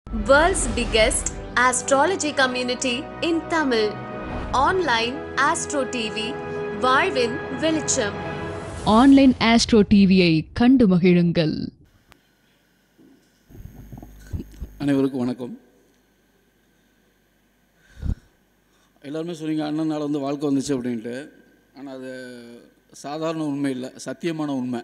World's biggest astrology community in Tamil. Online Astro TV, வாழ்வின் வெளிச்சம் online astro டிவியை கண்டு மகிழுங்கள் அனைவருக்கும் வணக்கம் எல்லாருமே சொன்னீங்க அண்ணனால் வந்து வாழ்க்கை வந்துச்சு அப்படின்ட்டு ஆனால் அது சாதாரண உண்மை இல்லை சத்தியமான உண்மை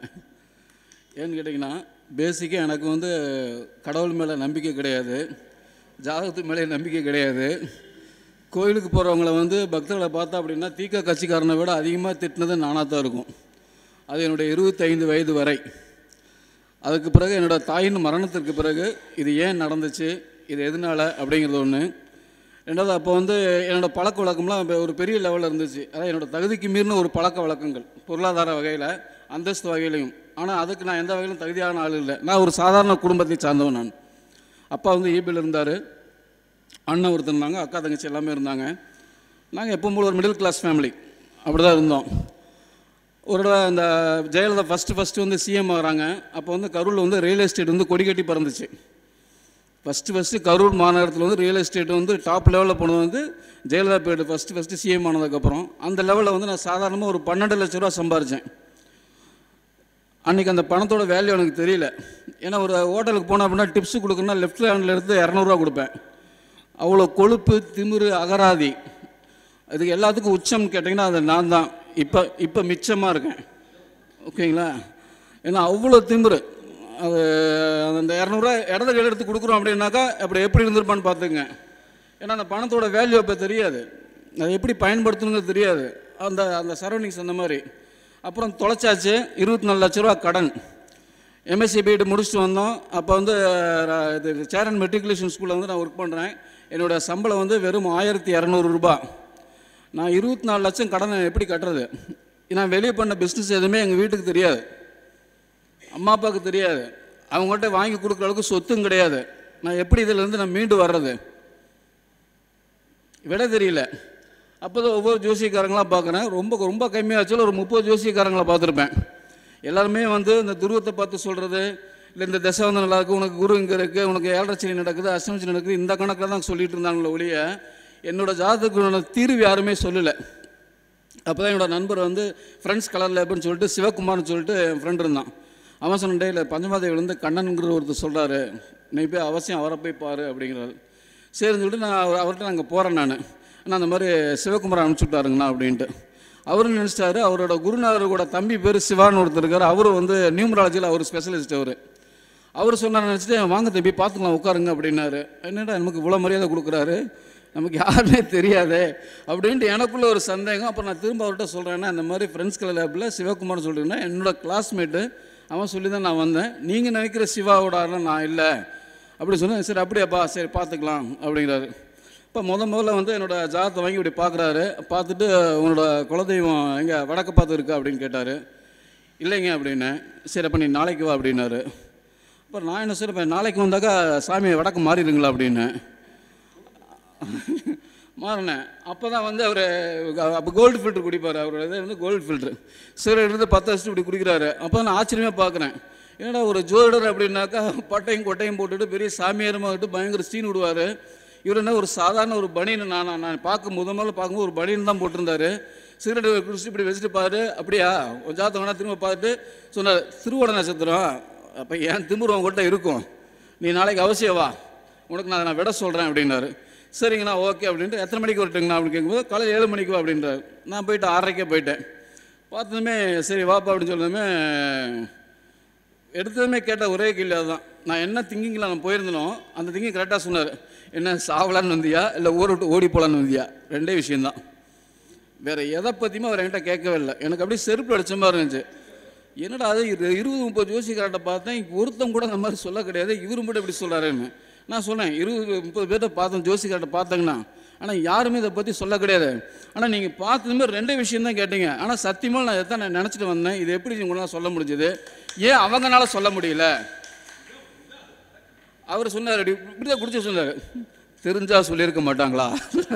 ஏன்னு கேட்டிங்கன்னா பேசிக்காக எனக்கு வந்து கடவுள் மேலே நம்பிக்கை கிடையாது ஜாதகத்து மேலே நம்பிக்கை கிடையாது கோயிலுக்கு போகிறவங்கள வந்து பக்தர்களை பார்த்தா அப்படின்னா தீக்க கட்சிக்காரனை விட அதிகமாக திட்டினது நானாக தான் இருக்கும் அது என்னுடைய இருபத்தைந்து வயது வரை அதுக்கு பிறகு என்னோட தாயின் மரணத்திற்கு பிறகு இது ஏன் நடந்துச்சு இது எதனால அப்படிங்கிறது ஒன்று ரெண்டாவது அப்போ வந்து என்னோட பழக்க வழக்கம்லாம் இப்ப ஒரு பெரிய லெவலில் இருந்துச்சு அதாவது என்னோட தகுதிக்கு மீறின ஒரு பழக்க வழக்கங்கள் பொருளாதார வகையில் அந்தஸ்து வகையிலையும் ஆனால் அதுக்கு நான் எந்த வகையிலும் தகுதியான ஆள் இல்லை நான் ஒரு சாதாரண குடும்பத்தை சார்ந்தவன் நான் அப்பா வந்து ஈபியில் இருந்தார் அண்ணன் ஒருத்தர் இருந்தாங்க அக்கா தங்கச்சி எல்லாமே இருந்தாங்க நாங்கள் எப்பவும் போல ஒரு மிடில் கிளாஸ் ஃபேமிலி அப்படி தான் இருந்தோம் ஒரு தடவை அந்த ஜெயலலிதா ஃபஸ்ட்டு ஃபஸ்ட்டு வந்து சிஎம் ஆகிறாங்க அப்போ வந்து கரூரில் வந்து ரியல் எஸ்டேட் வந்து கொடி கட்டி பறந்துச்சு ஃபஸ்ட்டு ஃபஸ்ட்டு கரூர் மாநகரத்தில் வந்து ரியல் எஸ்டேட் வந்து டாப் லெவலில் போனது வந்து Jayalalithaa period first first CM ஆனதுக்கப்புறம் அந்த லெவலில் வந்து நான் சாதாரணமாக ஒரு பன்னெண்டு லட்ச ரூபா சம்பாரித்தேன் அன்றைக்கி அந்த பணத்தோட வேல்யூ எனக்கு தெரியல ஏன்னா ஒரு ஹோட்டலுக்கு போனோம் அப்படின்னா டிப்ஸ் கொடுக்கணும்னா லெஃப்ட் ஹேண்டில் எடுத்து இரநூறுவா கொடுப்பேன் அவ்வளோ கொழுப்பு திமிரு அகராதி அதுக்கு எல்லாத்துக்கும் உச்சம் கேட்டிங்கன்னா அது நான் தான் இப்போ இப்போ மிச்சமாக இருக்கேன் ஓகேங்களா ஏன்னா அவ்வளோ திமிரு அது அந்த இரநூறுவா இடத்த கையில் எடுத்து கொடுக்குறோம் அப்படின்னாக்கா அப்படி எப்படி இருந்திருப்பான்னு பார்த்துங்க ஏன்னா அந்த பணத்தோட வேல்யூ இப்போ தெரியாது அதை எப்படி பயன்படுத்தணுங்கிறது தெரியாது அந்த அந்த சரௌண்டிங்ஸ் அந்த மாதிரி அப்புறம் தொலைச்சாச்சு இருபத்தி நாலு லட்ச ரூபா கடன் எம்எஸ்சி பிஎட் முடிச்சுட்டு வந்தோம் அப்போ வந்து ர- இது சேரன் மெட்ரிகுலேஷன் ஸ்கூலில் வந்து நான் ஒர்க் பண்ணுறேன் என்னோடய சம்பளம் வந்து வெறும் ஆயிரத்தி இரநூறு ரூபாய் நான் இருபத்தி நாலு லட்சம் கடனை எப்படி கட்டுறது நான் வெளியே பண்ண பிஸ்னஸ் எதுவுமே எங்கள் வீட்டுக்கு தெரியாது அம்மா அப்பாவுக்கு தெரியாது அவங்ககிட்ட வாங்கி கொடுக்குற அளவுக்கு சொத்தும் கிடையாது நான் எப்படி இதிலேருந்து நான் மீண்டு வர்றது விட தெரியல அப்போ தான் ஒவ்வொரு ஜோசியக்காரங்களாம் பார்க்குறேன் ரொம்ப ரொம்ப கம்மியாச்சும் ஒரு முப்பது ஜோசியக்காரங்களை பார்த்துருப்பேன் எல்லாருமே வந்து இந்த துருவத்தை பார்த்து சொல்கிறது இல்லை இந்த தசை வந்து நல்லா இருக்கு உனக்கு குரு இங்கே இருக்குது உனக்கு ஏழரை நடக்குது அஷ்டமி நடக்குது இந்த கணக்கில் தான் சொல்லிட்டு இருந்தாங்களே ஒழிய என்னோட ஜாதகத்துக்கு தீர்வு யாருமே சொல்லலை அப்போ தான் என்னோட நண்பர் வந்து ஃப்ரெண்ட்ஸ் கலர் லேப்னு சொல்லிட்டு சிவகுமார்னு சொல்லிட்டு என் ஃப்ரெண்ட் இருந்தான் அவன் சொன்னே இல்லை பஞ்சமாதேவியில் வந்து கண்ணன்கிற ஒருத்தர் சொல்கிறாரு நீ போய் அவசியம் அவரை போய் பாரு அப்படிங்கிறாரு சரின்னு சொல்லிட்டு நான் அவர் அவர்கிட்ட நாங்கள் போகிறேன் நான் நான் அந்த மாதிரி சிவகுமார் அனுப்பிச்சி விட்டாருங்கண்ணா அப்படின்ட்டு அவரும் நினச்சிட்டாரு அவரோட குருநாதர் கூட தம்பி பேர் சிவான்னு ஒருத்தர் இருக்கார் அவரும் வந்து நியூமராலஜியில் அவர் ஸ்பெஷலிஸ்ட் அவர் அவர் சொன்னார் நினச்சிட்டு வாங்க தம்பி பார்த்துக்கலாம் உட்காருங்க அப்படின்னாரு என்னடா நமக்கு இவ்வளோ மரியாதை கொடுக்குறாரு நமக்கு யாருன்னே தெரியாதே அப்படின்ட்டு எனக்குள்ள ஒரு சந்தேகம் அப்புறம் நான் திரும்ப அவர்கிட்ட சொல்கிறேன்னா இந்த மாதிரி ஃப்ரெண்ட்ஸ் கலர் லேபில் சிவகுமார் சொல்கிறேன்னா என்னோட கிளாஸ்மேட்டு அவன் சொல்லி தான் நான் வந்தேன் நீங்கள் நினைக்கிற சிவாவோட ஆளும் நான் இல்லை அப்படி சொன்னேன் சரி அப்படியாப்பா சரி பார்த்துக்கலாம் அப்படிங்கிறாரு இப்போ முத முதல்ல வந்து என்னோட ஜாதத்தை வாங்கி இப்படி பார்க்குறாரு பார்த்துட்டு உன்னோட குலதெய்வம் எங்கே வடக்கு பார்த்து இருக்கா அப்படின்னு கேட்டார் இல்லைங்க அப்படின்னேன் சரி அப்போ நீ நாளைக்கு வா அப்படின்னாரு அப்புறம் நான் என்ன சொல்கிறேன் நாளைக்கு வந்தாக்கா சாமி வடக்கு மாறிடுங்களா அப்படின்னு மாறினேன் அப்போ தான் வந்து அவர் அப்போ கோல்டு ஃபில்டர் குடிப்பார் அவரோட இது வந்து கோல்டு ஃபில்டர் சரி எடுத்து பத்து வருஷம் இப்படி குடிக்கிறாரு அப்போ நான் ஆச்சரியமாக பார்க்குறேன் ஏன்னா ஒரு ஜோதிடர் அப்படின்னாக்கா பட்டையும் கொட்டையும் போட்டுட்டு பெரிய சாமியாரமாகிட்டு பயங்கர சீன் விடுவார் இவர் என்ன ஒரு சாதாரண ஒரு பனியன் நான் நான் நான் பார்க்க முத முதல்ல பார்க்கும்போது ஒரு பனியன் தான் போட்டிருந்தாரு சிகரெட் குடிச்சிட்டு இப்படி வச்சுட்டு பாரு அப்படியா ஒரு ஜாத்தம் வேணா திரும்ப பார்த்துட்டு சொன்னார் திருவோட நட்சத்திரம் அப்போ என் திமிரு உங்கள்கிட்ட இருக்கும் நீ நாளைக்கு அவசியம் வா உனக்கு நான் நான் விட சொல்கிறேன் அப்படின்னாரு சரிங்கண்ணா ஓகே அப்படின்ட்டு எத்தனை மணிக்கு வரட்டுங்கண்ணா அப்படின்னு கேட்கும்போது காலையில் ஏழு மணிக்கு வா அப்படின்றாரு நான் போயிட்டு ஆறரைக்கே போயிட்டேன் பார்த்ததுமே சரி வாப்பா அப்படின்னு சொன்னதுமே எடுத்ததுமே கேட்ட ஒரே கேள்வி அதுதான் நான் என்ன திங்கிங்கில் நான் போயிருந்தனோ அந்த திங்கிங் கரெக்டாக சொன்னார் என்ன சாவலான்னு வந்தியா இல்லை ஊரை விட்டு ஓடி போகலான்னு வந்தியா ரெண்டே விஷயந்தான் வேற எதை பற்றியுமே அவர் என்கிட்ட கேட்கவே இல்லை எனக்கு அப்படியே செருப்பு அடிச்ச மாதிரி இருந்துச்சு என்னடா அது இரு- இருபது முப்பது ஜோசிக்கார்ட்ட பார்த்தேன் இங்க ஒருத்தன் கூட அந்த மாதிரி சொல்ல கிடையாது இவரும் மட்டும் இப்படி சொல்கிறாருன்னு நான் சொன்னேன் இருபது முப்பது பேர்ட்ட பார்த்தேன் ஜோசிக்கார்ட்ட பார்த்தேங்கண்ணா ஆனால் யாருமே இதை பற்றி சொல்ல கிடையாது ஆனால் நீங்கள் பார்த்ததுமே ரெண்டே விஷயம் தான் கேட்டீங்க ஆனால் சத்தியமாக நான் எதான் நான் நினச்சிட்டு வந்தேன் இது எப்படி உங்களால் சொல்ல முடிஞ்சது ஏன் அவங்கனால சொல்ல முடியல அவர் சொன்னார் இப்படி இப்படி தான் குடிச்சு சொன்னார் தெரிஞ்சா சொல்லியிருக்க மாட்டாங்களா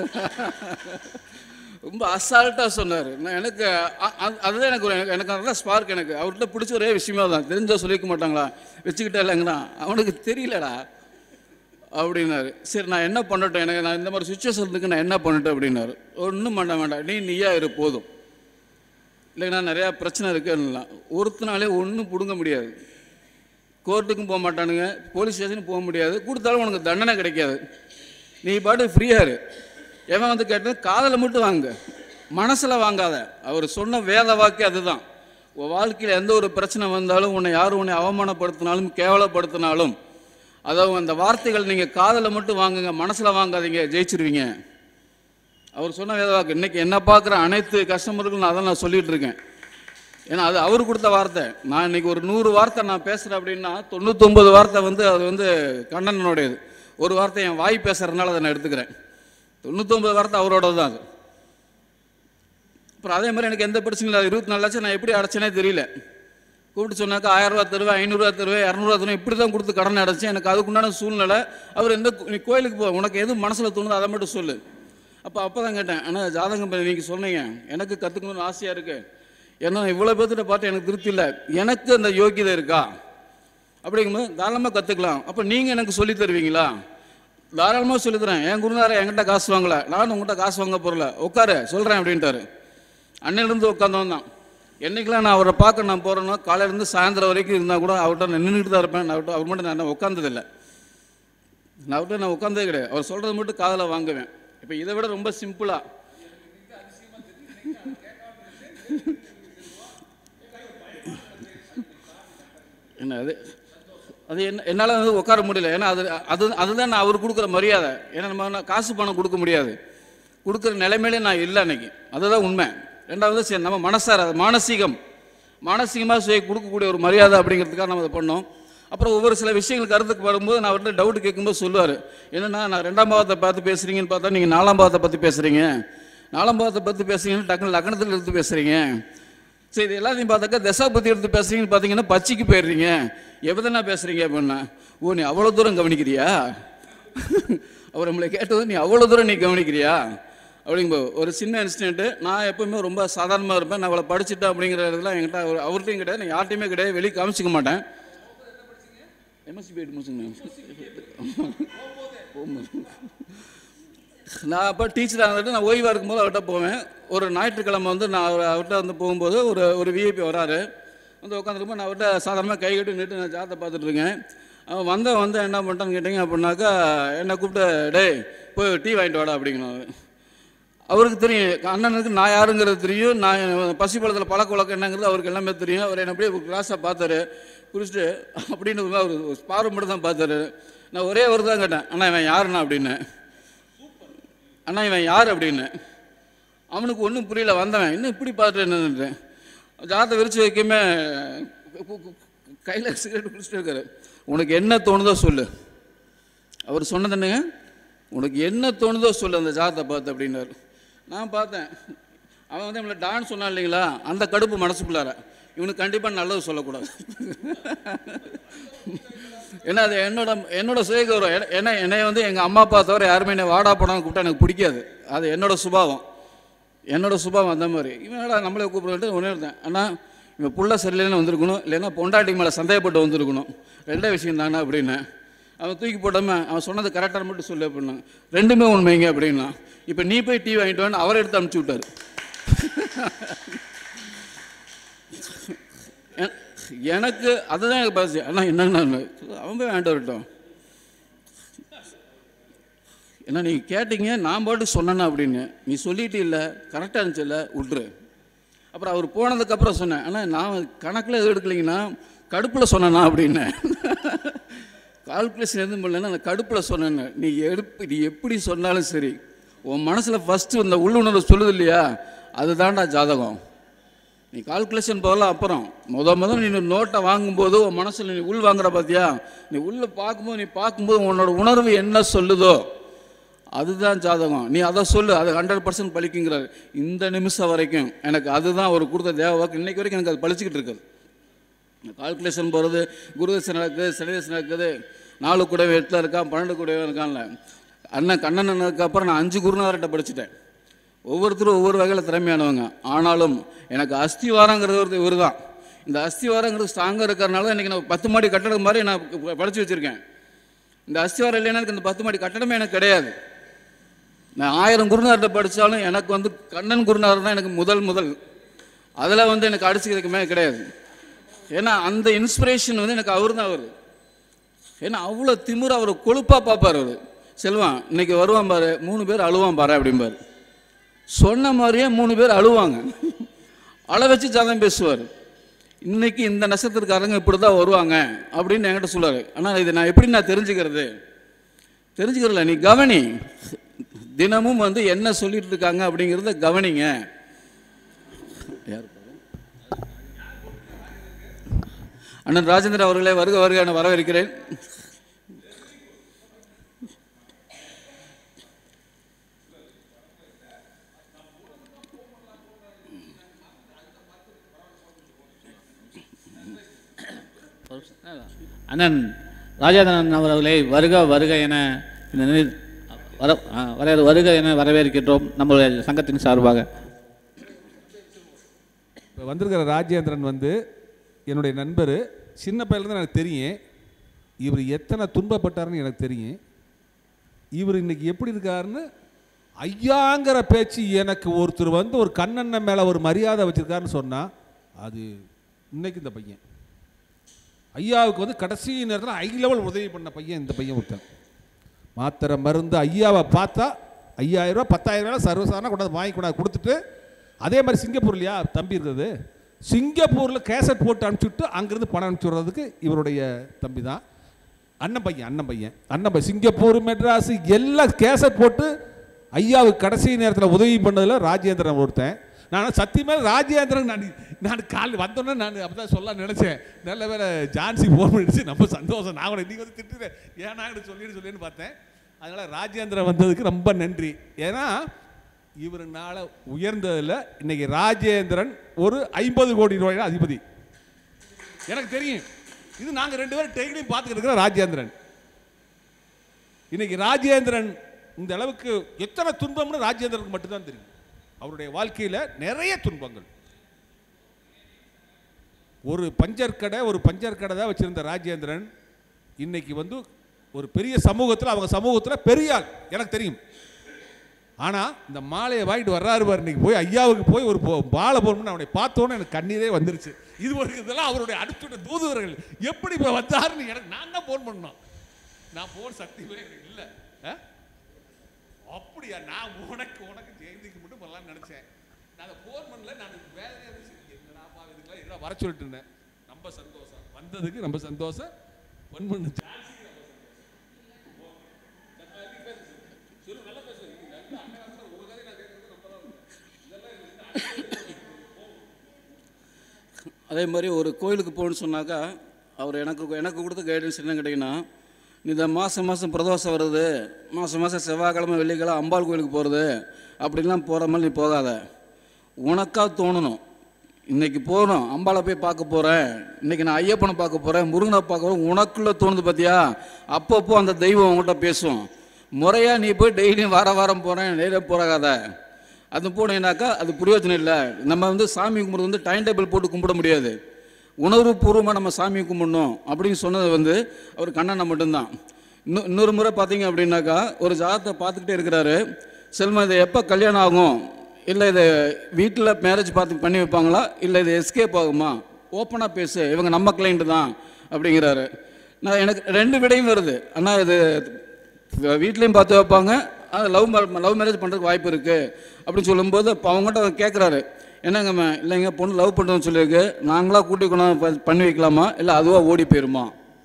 ரொம்ப அசால்ட்டாக சொன்னார் நான் எனக்கு அ- அ- அதுதான் எனக்கு ஒரு எனக்கு நல்ல ஸ்பார்க் எனக்கு அவர்கிட்ட பிடிச்ச ஒரே விஷயமா தான் தெரிஞ்சா சொல்லியிருக்க மாட்டாங்களா வச்சுக்கிட்டே இல்லைங்கண்ணா அவனுக்கு தெரியலடா அப்படின்னாரு சரி நான் என்ன பண்ணட்டும் எனக்கு நான் இந்த மாதிரி சுச்சுவேஷன் இருக்கு நான் என்ன பண்ணட்டும் அப்படின்னாரு ஒன்றும் பண்ண வேண்டாம் நீ நீயா இரு போதும் இல்லைன்னா நிறையா பிரச்சனை இருக்குன்னா ஒருத்தனாலே ஒன்றும் பிடுங்க முடியாது கோர்ட்டுக்கும் போக மாட்டானுங்க போலீஸ் ஸ்டேஷனுக்கும் போக முடியாது கொடுத்தாலும் உனக்கு தண்டனை கிடைக்காது நீ பாட்டு ஃப்ரீயாக இரு எவன் வந்து கேட்டது காதில் மட்டும் வாங்க மனசில் வாங்காத அவர் சொன்ன வேத வாக்கு அதுதான் உன் வாழ்க்கையில் எந்த ஒரு பிரச்சனை வந்தாலும் உன்னை யார் உன்னை அவமானப்படுத்தினாலும் கேவலப்படுத்தினாலும் அதாவது அந்த வார்த்தைகள் நீங்கள் காதில் மட்டும் வாங்குங்க மனசில் வாங்காதீங்க ஜெயிச்சிருவீங்க அவர் சொன்ன வேத வாக்கு இன்னைக்கு என்ன பார்க்குற அனைத்து கஸ்டமர்களுக்கும் நான் அதை நான் சொல்லிட்டு இருக்கேன் ஏன்னா அது அவர் கொடுத்த வார்த்தை நான் இன்னைக்கு ஒரு நூறு வார்த்தை நான் பேசுகிறேன் அப்படின்னா தொண்ணூத்தொம்பது வார்த்தை வந்து அது வந்து கண்ணனுடையது ஒரு வார்த்தை என் வாய் பேசுறதுனால அதை நான் எடுத்துக்கிறேன் தொண்ணூத்தொம்பது வார்த்தை அவரோட தான் அது அப்புறம் அதே மாதிரி எனக்கு எந்த பிரச்சனையும் இல்லை இருபத்தி நாலு லட்சம் நான் எப்படி அடைச்சேனே தெரியல கூப்பிட்டு சொன்னாக்கா ஆயிரம் ரூபா தருவேன் ஐநூறுரூவா தருவேன் இரநூறுவா தருவேன் இப்படி தான் கொடுத்து கடன் அடைச்சேன் எனக்கு அதுக்குண்டான சூழ்நிலை அவர் எந்த நீ கோயிலுக்கு போ உனக்கு எது மனசில் தோணுதோ அதை மட்டும் சொல்லு அப்போ அப்போ தான் கேட்டேன் ஆனால் ஜாதகம் நீங்கள் சொன்னீங்க எனக்கு கற்றுக்கணும்னு ஆசையாக இருக்கு ஏன்னா இவ்வளோ பேர்த்திட்ட பார்த்து எனக்கு திருப்தி இல்லை எனக்கு அந்த யோக்கியதை இருக்கா அப்படிங்கும்போது தாராளமாக கற்றுக்கலாம் அப்போ நீங்கள் எனக்கு சொல்லி தருவீங்களா தாராளமாக சொல்லித்தரேன் என் குருநாரை என்கிட்ட காசு வாங்கல நானும் உங்கள்கிட்ட காசு வாங்க போகிறல உட்காரு சொல்கிறேன் அப்படின்ட்டாரு அன்னையிலேருந்து உட்காந்தவன் தான் என்னைக்கெல்லாம் நான் அவரை பார்க்க நான் போகிறேனோ காலையிலேருந்து சாயந்தரம் வரைக்கும் இருந்தால் கூட அவர்கிட்ட நான் நின்றுட்டு தான் இருப்பேன் நான் அவர்கிட்ட அவர் மட்டும் நான் உட்காந்ததில்லை நான் அவர்கிட்ட நான் உட்காந்ததே கிடையாது அவர் சொல்கிறது மட்டும் காதில் வாங்குவேன் இப்போ இதை விட ரொம்ப சிம்பிளாக என்ன அது அது என்ன என்னால் வந்து உட்கார முடியல ஏன்னா அது அது அதுதான் நான் அவர் கொடுக்குற மரியாதை ஏன்னா நம்ம நான் காசு பணம் கொடுக்க முடியாது கொடுக்குற நிலைமையிலே நான் இல்லை அன்னைக்கு அதுதான் உண்மை ரெண்டாவது சரி நம்ம மனசார மானசீகம் மானசீகமாக சுய கொடுக்கக்கூடிய ஒரு மரியாதை அப்படிங்கிறதுக்காக நம்ம அதை பண்ணோம் அப்புறம் ஒவ்வொரு சில விஷயங்கள் கருத்துக்கு வரும்போது நான் அவர்கிட்ட டவுட் கேட்கும்போது சொல்லுவார் என்னன்னா நான் ரெண்டாம் பாவத்தை பார்த்து பேசுகிறீங்கன்னு பார்த்தா நீங்கள் நாலாம் பாவத்தை பற்றி பேசுகிறீங்க நாலாம் பாவத்தை பற்றி பேசுறீங்கன்னு டக்குனு லக்னத்தில் எடுத்து பேசுகிறீங்க சரி இது எல்லாத்தையும் பார்த்தாக்கா தசா பற்றி எடுத்து பேசுறீங்கன்னு பார்த்தீங்கன்னா பச்சைக்கு போயிடுறீங்க எவ்வளோதானா பேசுகிறீங்க அப்படின்னா ஓ நீ அவ்வளோ தூரம் கவனிக்கிறியா அவர் நம்மளை கேட்டது நீ அவ்வளோ தூரம் நீ கவனிக்கிறியா அப்படிங்கும்போது ஒரு சின்ன இன்சிடென்ட்டு நான் எப்பவுமே ரொம்ப சாதாரணமாக இருப்பேன் நான் அவளை படிச்சுட்டேன் அப்படிங்கிற இதெல்லாம் என்கிட்ட அவர் அவர்கிட்டையும் கிடையாது நான் யார்ட்டையுமே கிடையாது வெளியே காமிச்சிக்க மாட்டேன் எம்எஸ்சி போயிட்டு முடிச்சுங்க நான் அப்போ டீச்சராக இருந்துட்டு நான் ஓய்வாக இருக்கும்போது அவர்கிட்ட போவேன் ஒரு ஞாயிற்றுக்கிழமை வந்து நான் அவர் அவர்கிட்ட வந்து போகும்போது ஒரு ஒரு விஐபி வராரு வந்து உட்காந்துருப்போம் நான் அவர்கிட்ட சாதாரணமாக கை கட்டி நின்று நான் ஜாத்தை பார்த்துட்டு இருக்கேன் அவன் வந்த வந்து என்ன பண்ணிட்டான்னு கேட்டிங்க அப்படின்னாக்கா என்னை கூப்பிட்டு டேய் போய் டீ வாங்கிட்டு வாடா அப்படிங்கணும் அவருக்கு தெரியும் அண்ணனுக்கு நான் யாருங்கிறது தெரியும் நான் பசி பழத்தில் பழக்க வழக்கம் என்னங்கிறது அவருக்கு எல்லாமே தெரியும் அவர் என்னை அப்படியே கிளாஸாக பார்த்தாரு குடிச்சிட்டு அப்படின்னு அவர் பார்வை மட்டும் தான் பார்த்தாரு நான் ஒரே ஒரு தான் கேட்டேன் அண்ணா இவன் யாருண்ணா அப்படின்னு அண்ணா இவன் யார் அப்படின்னு அவனுக்கு ஒன்றும் புரியல வந்தவன் இன்னும் இப்படி பார்த்துட்டு என்னன்றேன் ஜாத்தை விரிச்சு வைக்கமே கையில் சிகரெட் குடிச்சிட்டு இருக்காரு உனக்கு என்ன தோணுதோ சொல்லு அவர் சொன்னது என்னங்க உனக்கு என்ன தோணுதோ சொல்லு அந்த ஜாத்தை பார்த்து அப்படின்னாரு நான் பார்த்தேன் அவன் வந்து நம்மளை டான் சொன்னான் இல்லைங்களா அந்த கடுப்பு மனசுக்குள்ளார இவனுக்கு கண்டிப்பாக நல்லது சொல்லக்கூடாது ஏன்னா அது என்னோட என்னோட சுயகௌரவம் ஏன்னா- ஏன்னா என்னை வந்து எங்கள் அம்மா அப்பா தவிர யாருமே என்னை வாடா போடான்னு கூப்பிட்டா எனக்கு பிடிக்காது அது என்னோட சுபாவம் என்னோட சுபாவம் அந்த மாதிரி இவனடா நம்மளே கூப்பிடுறது ஒன்றே இருந்தேன் அண்ணா இவன் புள்ள சரியில்லைன்னு வந்திருக்கணும் இல்லைன்னா பொண்டாட்டி மேலே சந்தேகப்பட்டு வந்திருக்கணும் ரெண்டே விஷயம் தானே அப்படின்னு அவன் தூக்கி போடாம அவன் சொன்னது கரெக்டாக மட்டும் சொல்லு அப்படின்னா ரெண்டுமே உண்மைங்க அப்படின்னா இப்போ நீ போய் டீ வாங்கிட்டு வான்னு அவரை எடுத்து அனுப்பிச்சி விட்டாரு எ- எனக்கு அதுதான் எனக்கு பாசி அண்ணா என்னங்கண்ணா அவன் போய் வாங்கிட்டு வரட்டும் ஏன்னா நீங்கள் கேட்டீங்க நான் பாட்டு சொன்னேன்னா அப்படின்னு நீ சொல்லிட்டு இல்லை கரெக்டாக இருந்துச்சுல்ல விட்ரு அப்புறம் அவர் போனதுக்கப்புறம் சொன்னேன் ஆனால் நான் கணக்கில் எதுவும் எடுக்கலைங்கன்னா கடுப்பில் சொன்னேனா அப்படின்னு கால்குலேஷன் எதுவும் பண்ணலன்னா அந்த கடுப்பில் சொன்னேன்னு நீ எடுப்பு நீ எப்படி சொன்னாலும் சரி உன் மனசில் ஃபஸ்ட்டு இந்த உள்ளுணர்வு சொல்லுது இல்லையா அதுதான்டா ஜாதகம் நீ கால்குலேஷன் போகலாம் அப்புறம் முத முத நீ நோட்டை வாங்கும்போது உன் மனசில் நீ உள் வாங்குற பார்த்தியா நீ உள்ளே பார்க்கும்போது நீ பார்க்கும்போது உன்னோட உணர்வு என்ன சொல்லுதோ அதுதான் ஜாதகம் நீ அதை சொல்லு அது ஹண்ட்ரட் பர்சன்ட் பழிக்குங்கிறாரு இந்த நிமிஷம் வரைக்கும் எனக்கு அதுதான் ஒரு கொடுத்த தேவ வாக்கு இன்னைக்கு வரைக்கும் எனக்கு அது பழிச்சிக்கிட்டு இருக்குது கால்குலேஷன் போகிறது குருதசை நடக்குது சனிதசை நடக்குது நாலு கூடவே எட்டில் இருக்கான் பன்னெண்டு கூடவே இருக்கான்ல அண்ணன் கண்ணன் அண்ணனுக்கு அப்புறம் நான் அஞ்சு குருநாதர்கிட்ட படிச்சுட்டேன் ஒவ்வொருத்தரும் ஒவ்வொரு வகையில் திறமையானவங்க ஆனாலும் எனக்கு அஸ்திவாரங்கிறது ஒரு இவர் தான் இந்த அஸ்திவாரங்கிறது ஸ்ட்ராங்காக இருக்கிறனால இன்றைக்கி நான் பத்து மாடி கட்டடம் மாதிரி நான் படித்து வச்சுருக்கேன் இந்த அஸ்திவாரம் இல்லைன்னா எனக்கு இந்த பத்து மாடி கட்டடமே எனக்கு கிடையாது நான் ஆயிரம் குருநார்கிட்ட படித்தாலும் எனக்கு வந்து கண்ணன் குருநாதர் தான் எனக்கு முதல் முதல் அதில் வந்து எனக்கு அடிச்சுக்கிறதுக்கு மேலே கிடையாது ஏன்னா அந்த இன்ஸ்பிரேஷன் வந்து எனக்கு அவர் தான் அவர் ஏன்னா அவ்வளோ திமிர அவர் கொழுப்பாக பார்ப்பார் அவர் செல்வான் இன்னைக்கு வருவான் பாரு மூணு பேர் அழுவான் பாரு அப்படிம்பாரு சொன்ன மாதிரியே மூணு பேர் அழுவாங்க அழ வச்சு ஜாதகம் பேசுவார் இன்னைக்கு இந்த நட்சத்திரக்காரங்க இப்படி தான் வருவாங்க அப்படின்னு என்கிட்ட சொல்லுவார் ஆனால் இதை நான் எப்படி நான் தெரிஞ்சுக்கிறது தெரிஞ்சுக்கிறல நீ கவனி தினமும் வந்து என்ன சொல்லிட்டு இருக்காங்க அப்படிங்கிறத கவனிங்க யார் பாரு? அண்ணன் ராஜேந்திரன் அவர்களே வருக வருக என வரவேற்கிறேன் அண்ணன் ராஜேந்திரன் அவர்களை வருக வருக என இந்த நிலை- வர ஆ, வர வருக என வரவேற்கின்றோம் நம்மளுடைய சங்கத்தின் சார்பாக இப்போ வந்திருக்கிற ராஜேந்திரன் வந்து என்னுடைய நண்பர் சின்ன பையன்லேருந்து எனக்கு தெரியும் இவர் எத்தனை துன்பப்பட்டாருன்னு எனக்கு தெரியும் இவர் இன்னைக்கு எப்படி இருக்காருன்னு ஐயாங்கிற பேச்சு எனக்கு ஒருத்தர் வந்து ஒரு கண்ணண்ணன் மேலே ஒரு மரியாதை வச்சிருக்காருன்னு சொன்னால் அது இன்னைக்கு இந்த பையன் ஐயாவுக்கு வந்து கடைசி நேரத்தில் ஐ லெவல் உதவி பண்ண பையன் இந்த பையன் ஒருத்தன் மாத்திரை மருந்து ஐயாவை பார்த்தா ஐயாயிரம் ரூபா பத்தாயிரம் ரூபா சர்வசாதாரண கொண்டாந்து வாங்கி கொண்டாந்து கொடுத்துட்டு அதே மாதிரி சிங்கப்பூர் இல்லையா தம்பி இருக்கிறது சிங்கப்பூரில் கேசட் போட்டு அனுப்பிச்சுட்டு அங்கேருந்து பணம் அனுப்பிச்சு விடுறதுக்கு இவருடைய தம்பி தான் அண்ணன் பையன் அண்ணன் பையன் அண்ணன் பையன் சிங்கப்பூர் மெட்ராஸ் எல்லாம் கேசட் போட்டு ஐயாவுக்கு கடைசி நேரத்தில் உதவி பண்ணதில் ராஜேந்திரன் ஒருத்தன் நான் சத்தியமே ராஜேந்திரன் நான் நான் கால் வந்தோன்னே நான் அப்போ தான் சொல்ல நினச்சேன் நல்ல வேலை ஜான்சி ஃபோன் பண்ணிடுச்சு நம்ம சந்தோஷம் நான் கூட இன்றைக்கி வந்து திட்டுறேன் ஏன்னா சொல்லிடு சொல்லின்னு பார்த்தேன் அதனால் ராஜேந்திரன் வந்ததுக்கு ரொம்ப நன்றி ஏன்னா இவருனால உயர்ந்ததில் இன்னைக்கு ராஜேந்திரன் ஒரு ஐம்பது கோடி ரூபாய் அதிபதி எனக்கு தெரியும் இது நாங்கள் ரெண்டு பேரும் டெய்லியும் பார்த்துக்கிட்டு இருக்கிற ராஜேந்திரன் இன்னைக்கு ராஜேந்திரன் இந்த அளவுக்கு எத்தனை துன்பம்னு ராஜேந்திரனுக்கு மட்டும்தான் தெரியும் அவருடைய வாழ்க்கையில் நிறைய துன்பங்கள் ஒரு பஞ்சர் கடை ஒரு பஞ்சர் கடை தான் வச்சிருந்த ராஜேந்திரன் இன்னைக்கு வந்து ஒரு பெரிய சமூகத்தில் அவங்க சமூகத்தில் பெரிய ஆள் எனக்கு தெரியும் ஆனால் இந்த மாலையை வாங்கிட்டு வர்றாரு பாரு இன்னைக்கு போய் ஐயாவுக்கு போய் ஒரு போ- மாலை போடணும்னு அவனை பார்த்தோன்னே எனக்கு கண்ணீரே வந்துருச்சு இது ஒரு இதெல்லாம் அவருடைய அடுத்த தூதுவர்கள் எப்படி இப்போ வந்தாருன்னு எனக்கு நான் தான் ஃபோன் பண்ணோம் நான் ஃபோன் சக்திவே எனக்கு இல்லை ஆ? அப்படியா நான் உனக்கு உனக்கு ஜெயந்திக்கு மட்டும் பண்ணலாம்னு நினச்சேன் நான் அதை ஃபோன் பண்ணல நான் வேலையாக இருந்துச்சு என்னடா பா இதுக்கெல்லாம் இதெல்லாம் வர சொல்லிட்டு இருந்தேன் ரொம்ப சந்தோஷம் வந்ததுக்கு ரொம்ப சந்தோஷம் ஃபோன் பண்ணு அதே மாதிரி ஒரு கோயிலுக்கு போகணும்னு சொன்னாக்கா அவர் எனக்கு எனக்கு கொடுத்த கைடன்ஸ் என்ன கேட்டிங்கன்னா நீ இந்த மாதம் மாதம் பிரதோஷம் வருது மாதம் மாதம் செவ்வாய்க்கிழமை வெள்ளிக்கிழமை அம்பாள் கோயிலுக்கு போகிறது அப்படிலாம் போகிற மாதிரி நீ போகாத உனக்கா தோணணும் இன்னைக்கு போகணும் அம்பாளை போய் பார்க்க போகிறேன் இன்னைக்கு நான் ஐயப்பனை பார்க்க போகிறேன் முருகனை பார்க்க போகிறேன் உனக்குள்ளே தோணுது பார்த்தியா அப்பப்போ அந்த தெய்வம் உங்கள்கிட்ட பேசும் முறையாக நீ போய் டெய்லியும் வார வாரம் போகிறேன் டெய்லியும் போகாத அது போனீங்கன்னாக்கா அது பிரயோஜனம் இல்லை நம்ம வந்து சாமி கும்பிட்றது வந்து டைம் டேபிள் போட்டு கும்பிட முடியாது உணர்வுபூர்வமாக நம்ம சாமி கும்பிடணும் அப்படின்னு சொன்னது வந்து அவர் கண்ணனை மட்டும்தான் இன்னும் இன்னொரு முறை பார்த்தீங்க அப்படின்னாக்கா ஒரு ஜாதகத்தை பார்த்துக்கிட்டே இருக்கிறாரு செல்மா இது எப்போ கல்யாணம் ஆகும் இல்லை இது வீட்டில் மேரேஜ் பார்த்து பண்ணி வைப்பாங்களா இல்லை இது எஸ்கேப் ஆகுமா ஓப்பனாக பேசு இவங்க நம்ம கிளைண்ட் தான் அப்படிங்கிறாரு நான் எனக்கு ரெண்டு விடையும் வருது ஆனால் இது வீட்லேயும் பார்த்து வைப்பாங்க அது லவ் லவ் மேரேஜ் பண்ணுறதுக்கு வாய்ப்பு இருக்குது அப்படின்னு சொல்லும்போது இப்போ அவங்ககிட்ட அவர் கேட்குறாரு என்னங்கம்மா இல்லைங்க பொண்ணு லவ் பண்ணுறோன்னு சொல்லியிருக்கு நாங்களாக கூட்டி கொண்டாந்து ப- பண்ணி வைக்கலாமா இல்லை அதுவாக ஓடி போயிருமா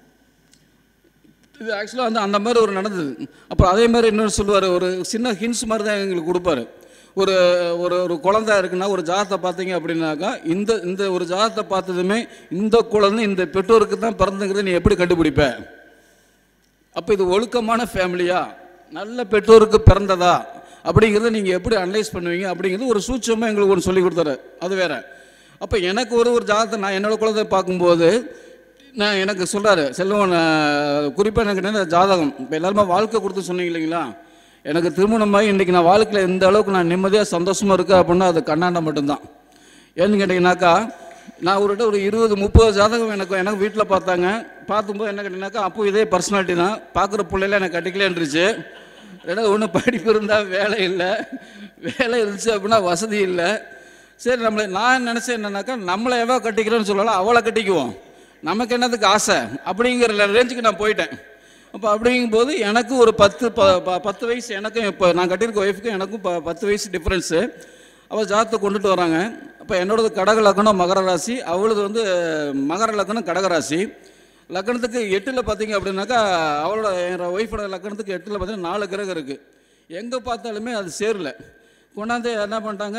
இது ஆக்சுவலாக வந்து அந்த மாதிரி ஒரு நடந்தது அப்புறம் அதே மாதிரி இன்னொரு சொல்லுவார் ஒரு சின்ன ஹின்ஸ் மாதிரி தான் எங்களுக்கு கொடுப்பாரு ஒரு ஒரு ஒரு குழந்தை இருக்குன்னா ஒரு ஜாதத்தை பார்த்தீங்க அப்படின்னாக்கா இந்த இந்த ஒரு ஜாதத்தை பார்த்ததுமே இந்த குழந்தை இந்த பெற்றோருக்கு தான் பிறந்துங்கிறத நீ எப்படி கண்டுபிடிப்ப அப்போ இது ஒழுக்கமான ஃபேமிலியா நல்ல பெற்றோருக்கு பிறந்ததா அப்படிங்கிறத நீங்கள் எப்படி அனலைஸ் பண்ணுவீங்க அப்படிங்கிறது ஒரு சூட்சமாக எங்களுக்கு ஒன்று சொல்லி கொடுத்தாரு அது வேற அப்போ எனக்கு ஒரு ஒரு ஜாதத்தை நான் என்னோட குழந்தைய பார்க்கும்போது நான் எனக்கு சொல்கிறாரு செல்வம் குறிப்பாக எனக்கு என்ன ஜாதகம் இப்போ எல்லாருமே வாழ்க்கை கொடுத்து சொன்னீங்க இல்லைங்களா எனக்கு திருமணமாகி இன்றைக்கி நான் வாழ்க்கையில் எந்த அளவுக்கு நான் நிம்மதியாக சந்தோஷமாக இருக்கேன் அப்படின்னா அது கண்ணாண்ட மட்டும்தான் ஏன்னு கேட்டிங்கனாக்கா நான் ஒரு ஒரு இருபது முப்பது ஜாதகம் எனக்கு எனக்கு வீட்டில் பார்த்தாங்க பார்க்கும்போது என்ன கேட்டீங்கன்னாக்கா அப்போ இதே பர்சனாலிட்டி தான் பார்க்குற பிள்ளைல எனக்கு கட்டிக்கலேன்ருச்சு ரெண்டாவது ஒன்று படிப்பு இருந்தால் வேலை இல்லை வேலை இருந்துச்சு அப்படின்னா வசதி இல்லை சரி நம்மளை நான் நினச்சேன் என்னன்னாக்கா நம்மளை எவ்வளோ கட்டிக்கிறோன்னு சொல்லலாம் அவளை கட்டிக்குவோம் நமக்கு என்னதுக்கு ஆசை அப்படிங்கிற ரேஞ்சுக்கு நான் போயிட்டேன் அப்போ அப்படிங்கும்போது எனக்கு ஒரு பத்து ப ப- பத்து வயசு எனக்கும் இப்போ நான் கட்டியிருக்க ஒய்ஃபுக்கும் எனக்கும் ப பத்து வயசு டிஃப்ரென்ஸு அவள் ஜாதத்தை கொண்டுட்டு வராங்க அப்போ என்னோடது கடக லக்னம் மகர ராசி அவளது வந்து மகர லக்னம் கடக ராசி லக்னத்துக்கு எட்டில் பார்த்தீங்க அப்படின்னாக்கா அவளோட என் ஒய்ஃபோட லக்னத்துக்கு எட்டில் பார்த்தீங்கன்னா நாலு கிரகம் இருக்குது எங்கே பார்த்தாலுமே அது சேரல கொண்டாந்து என்ன பண்ணிட்டாங்க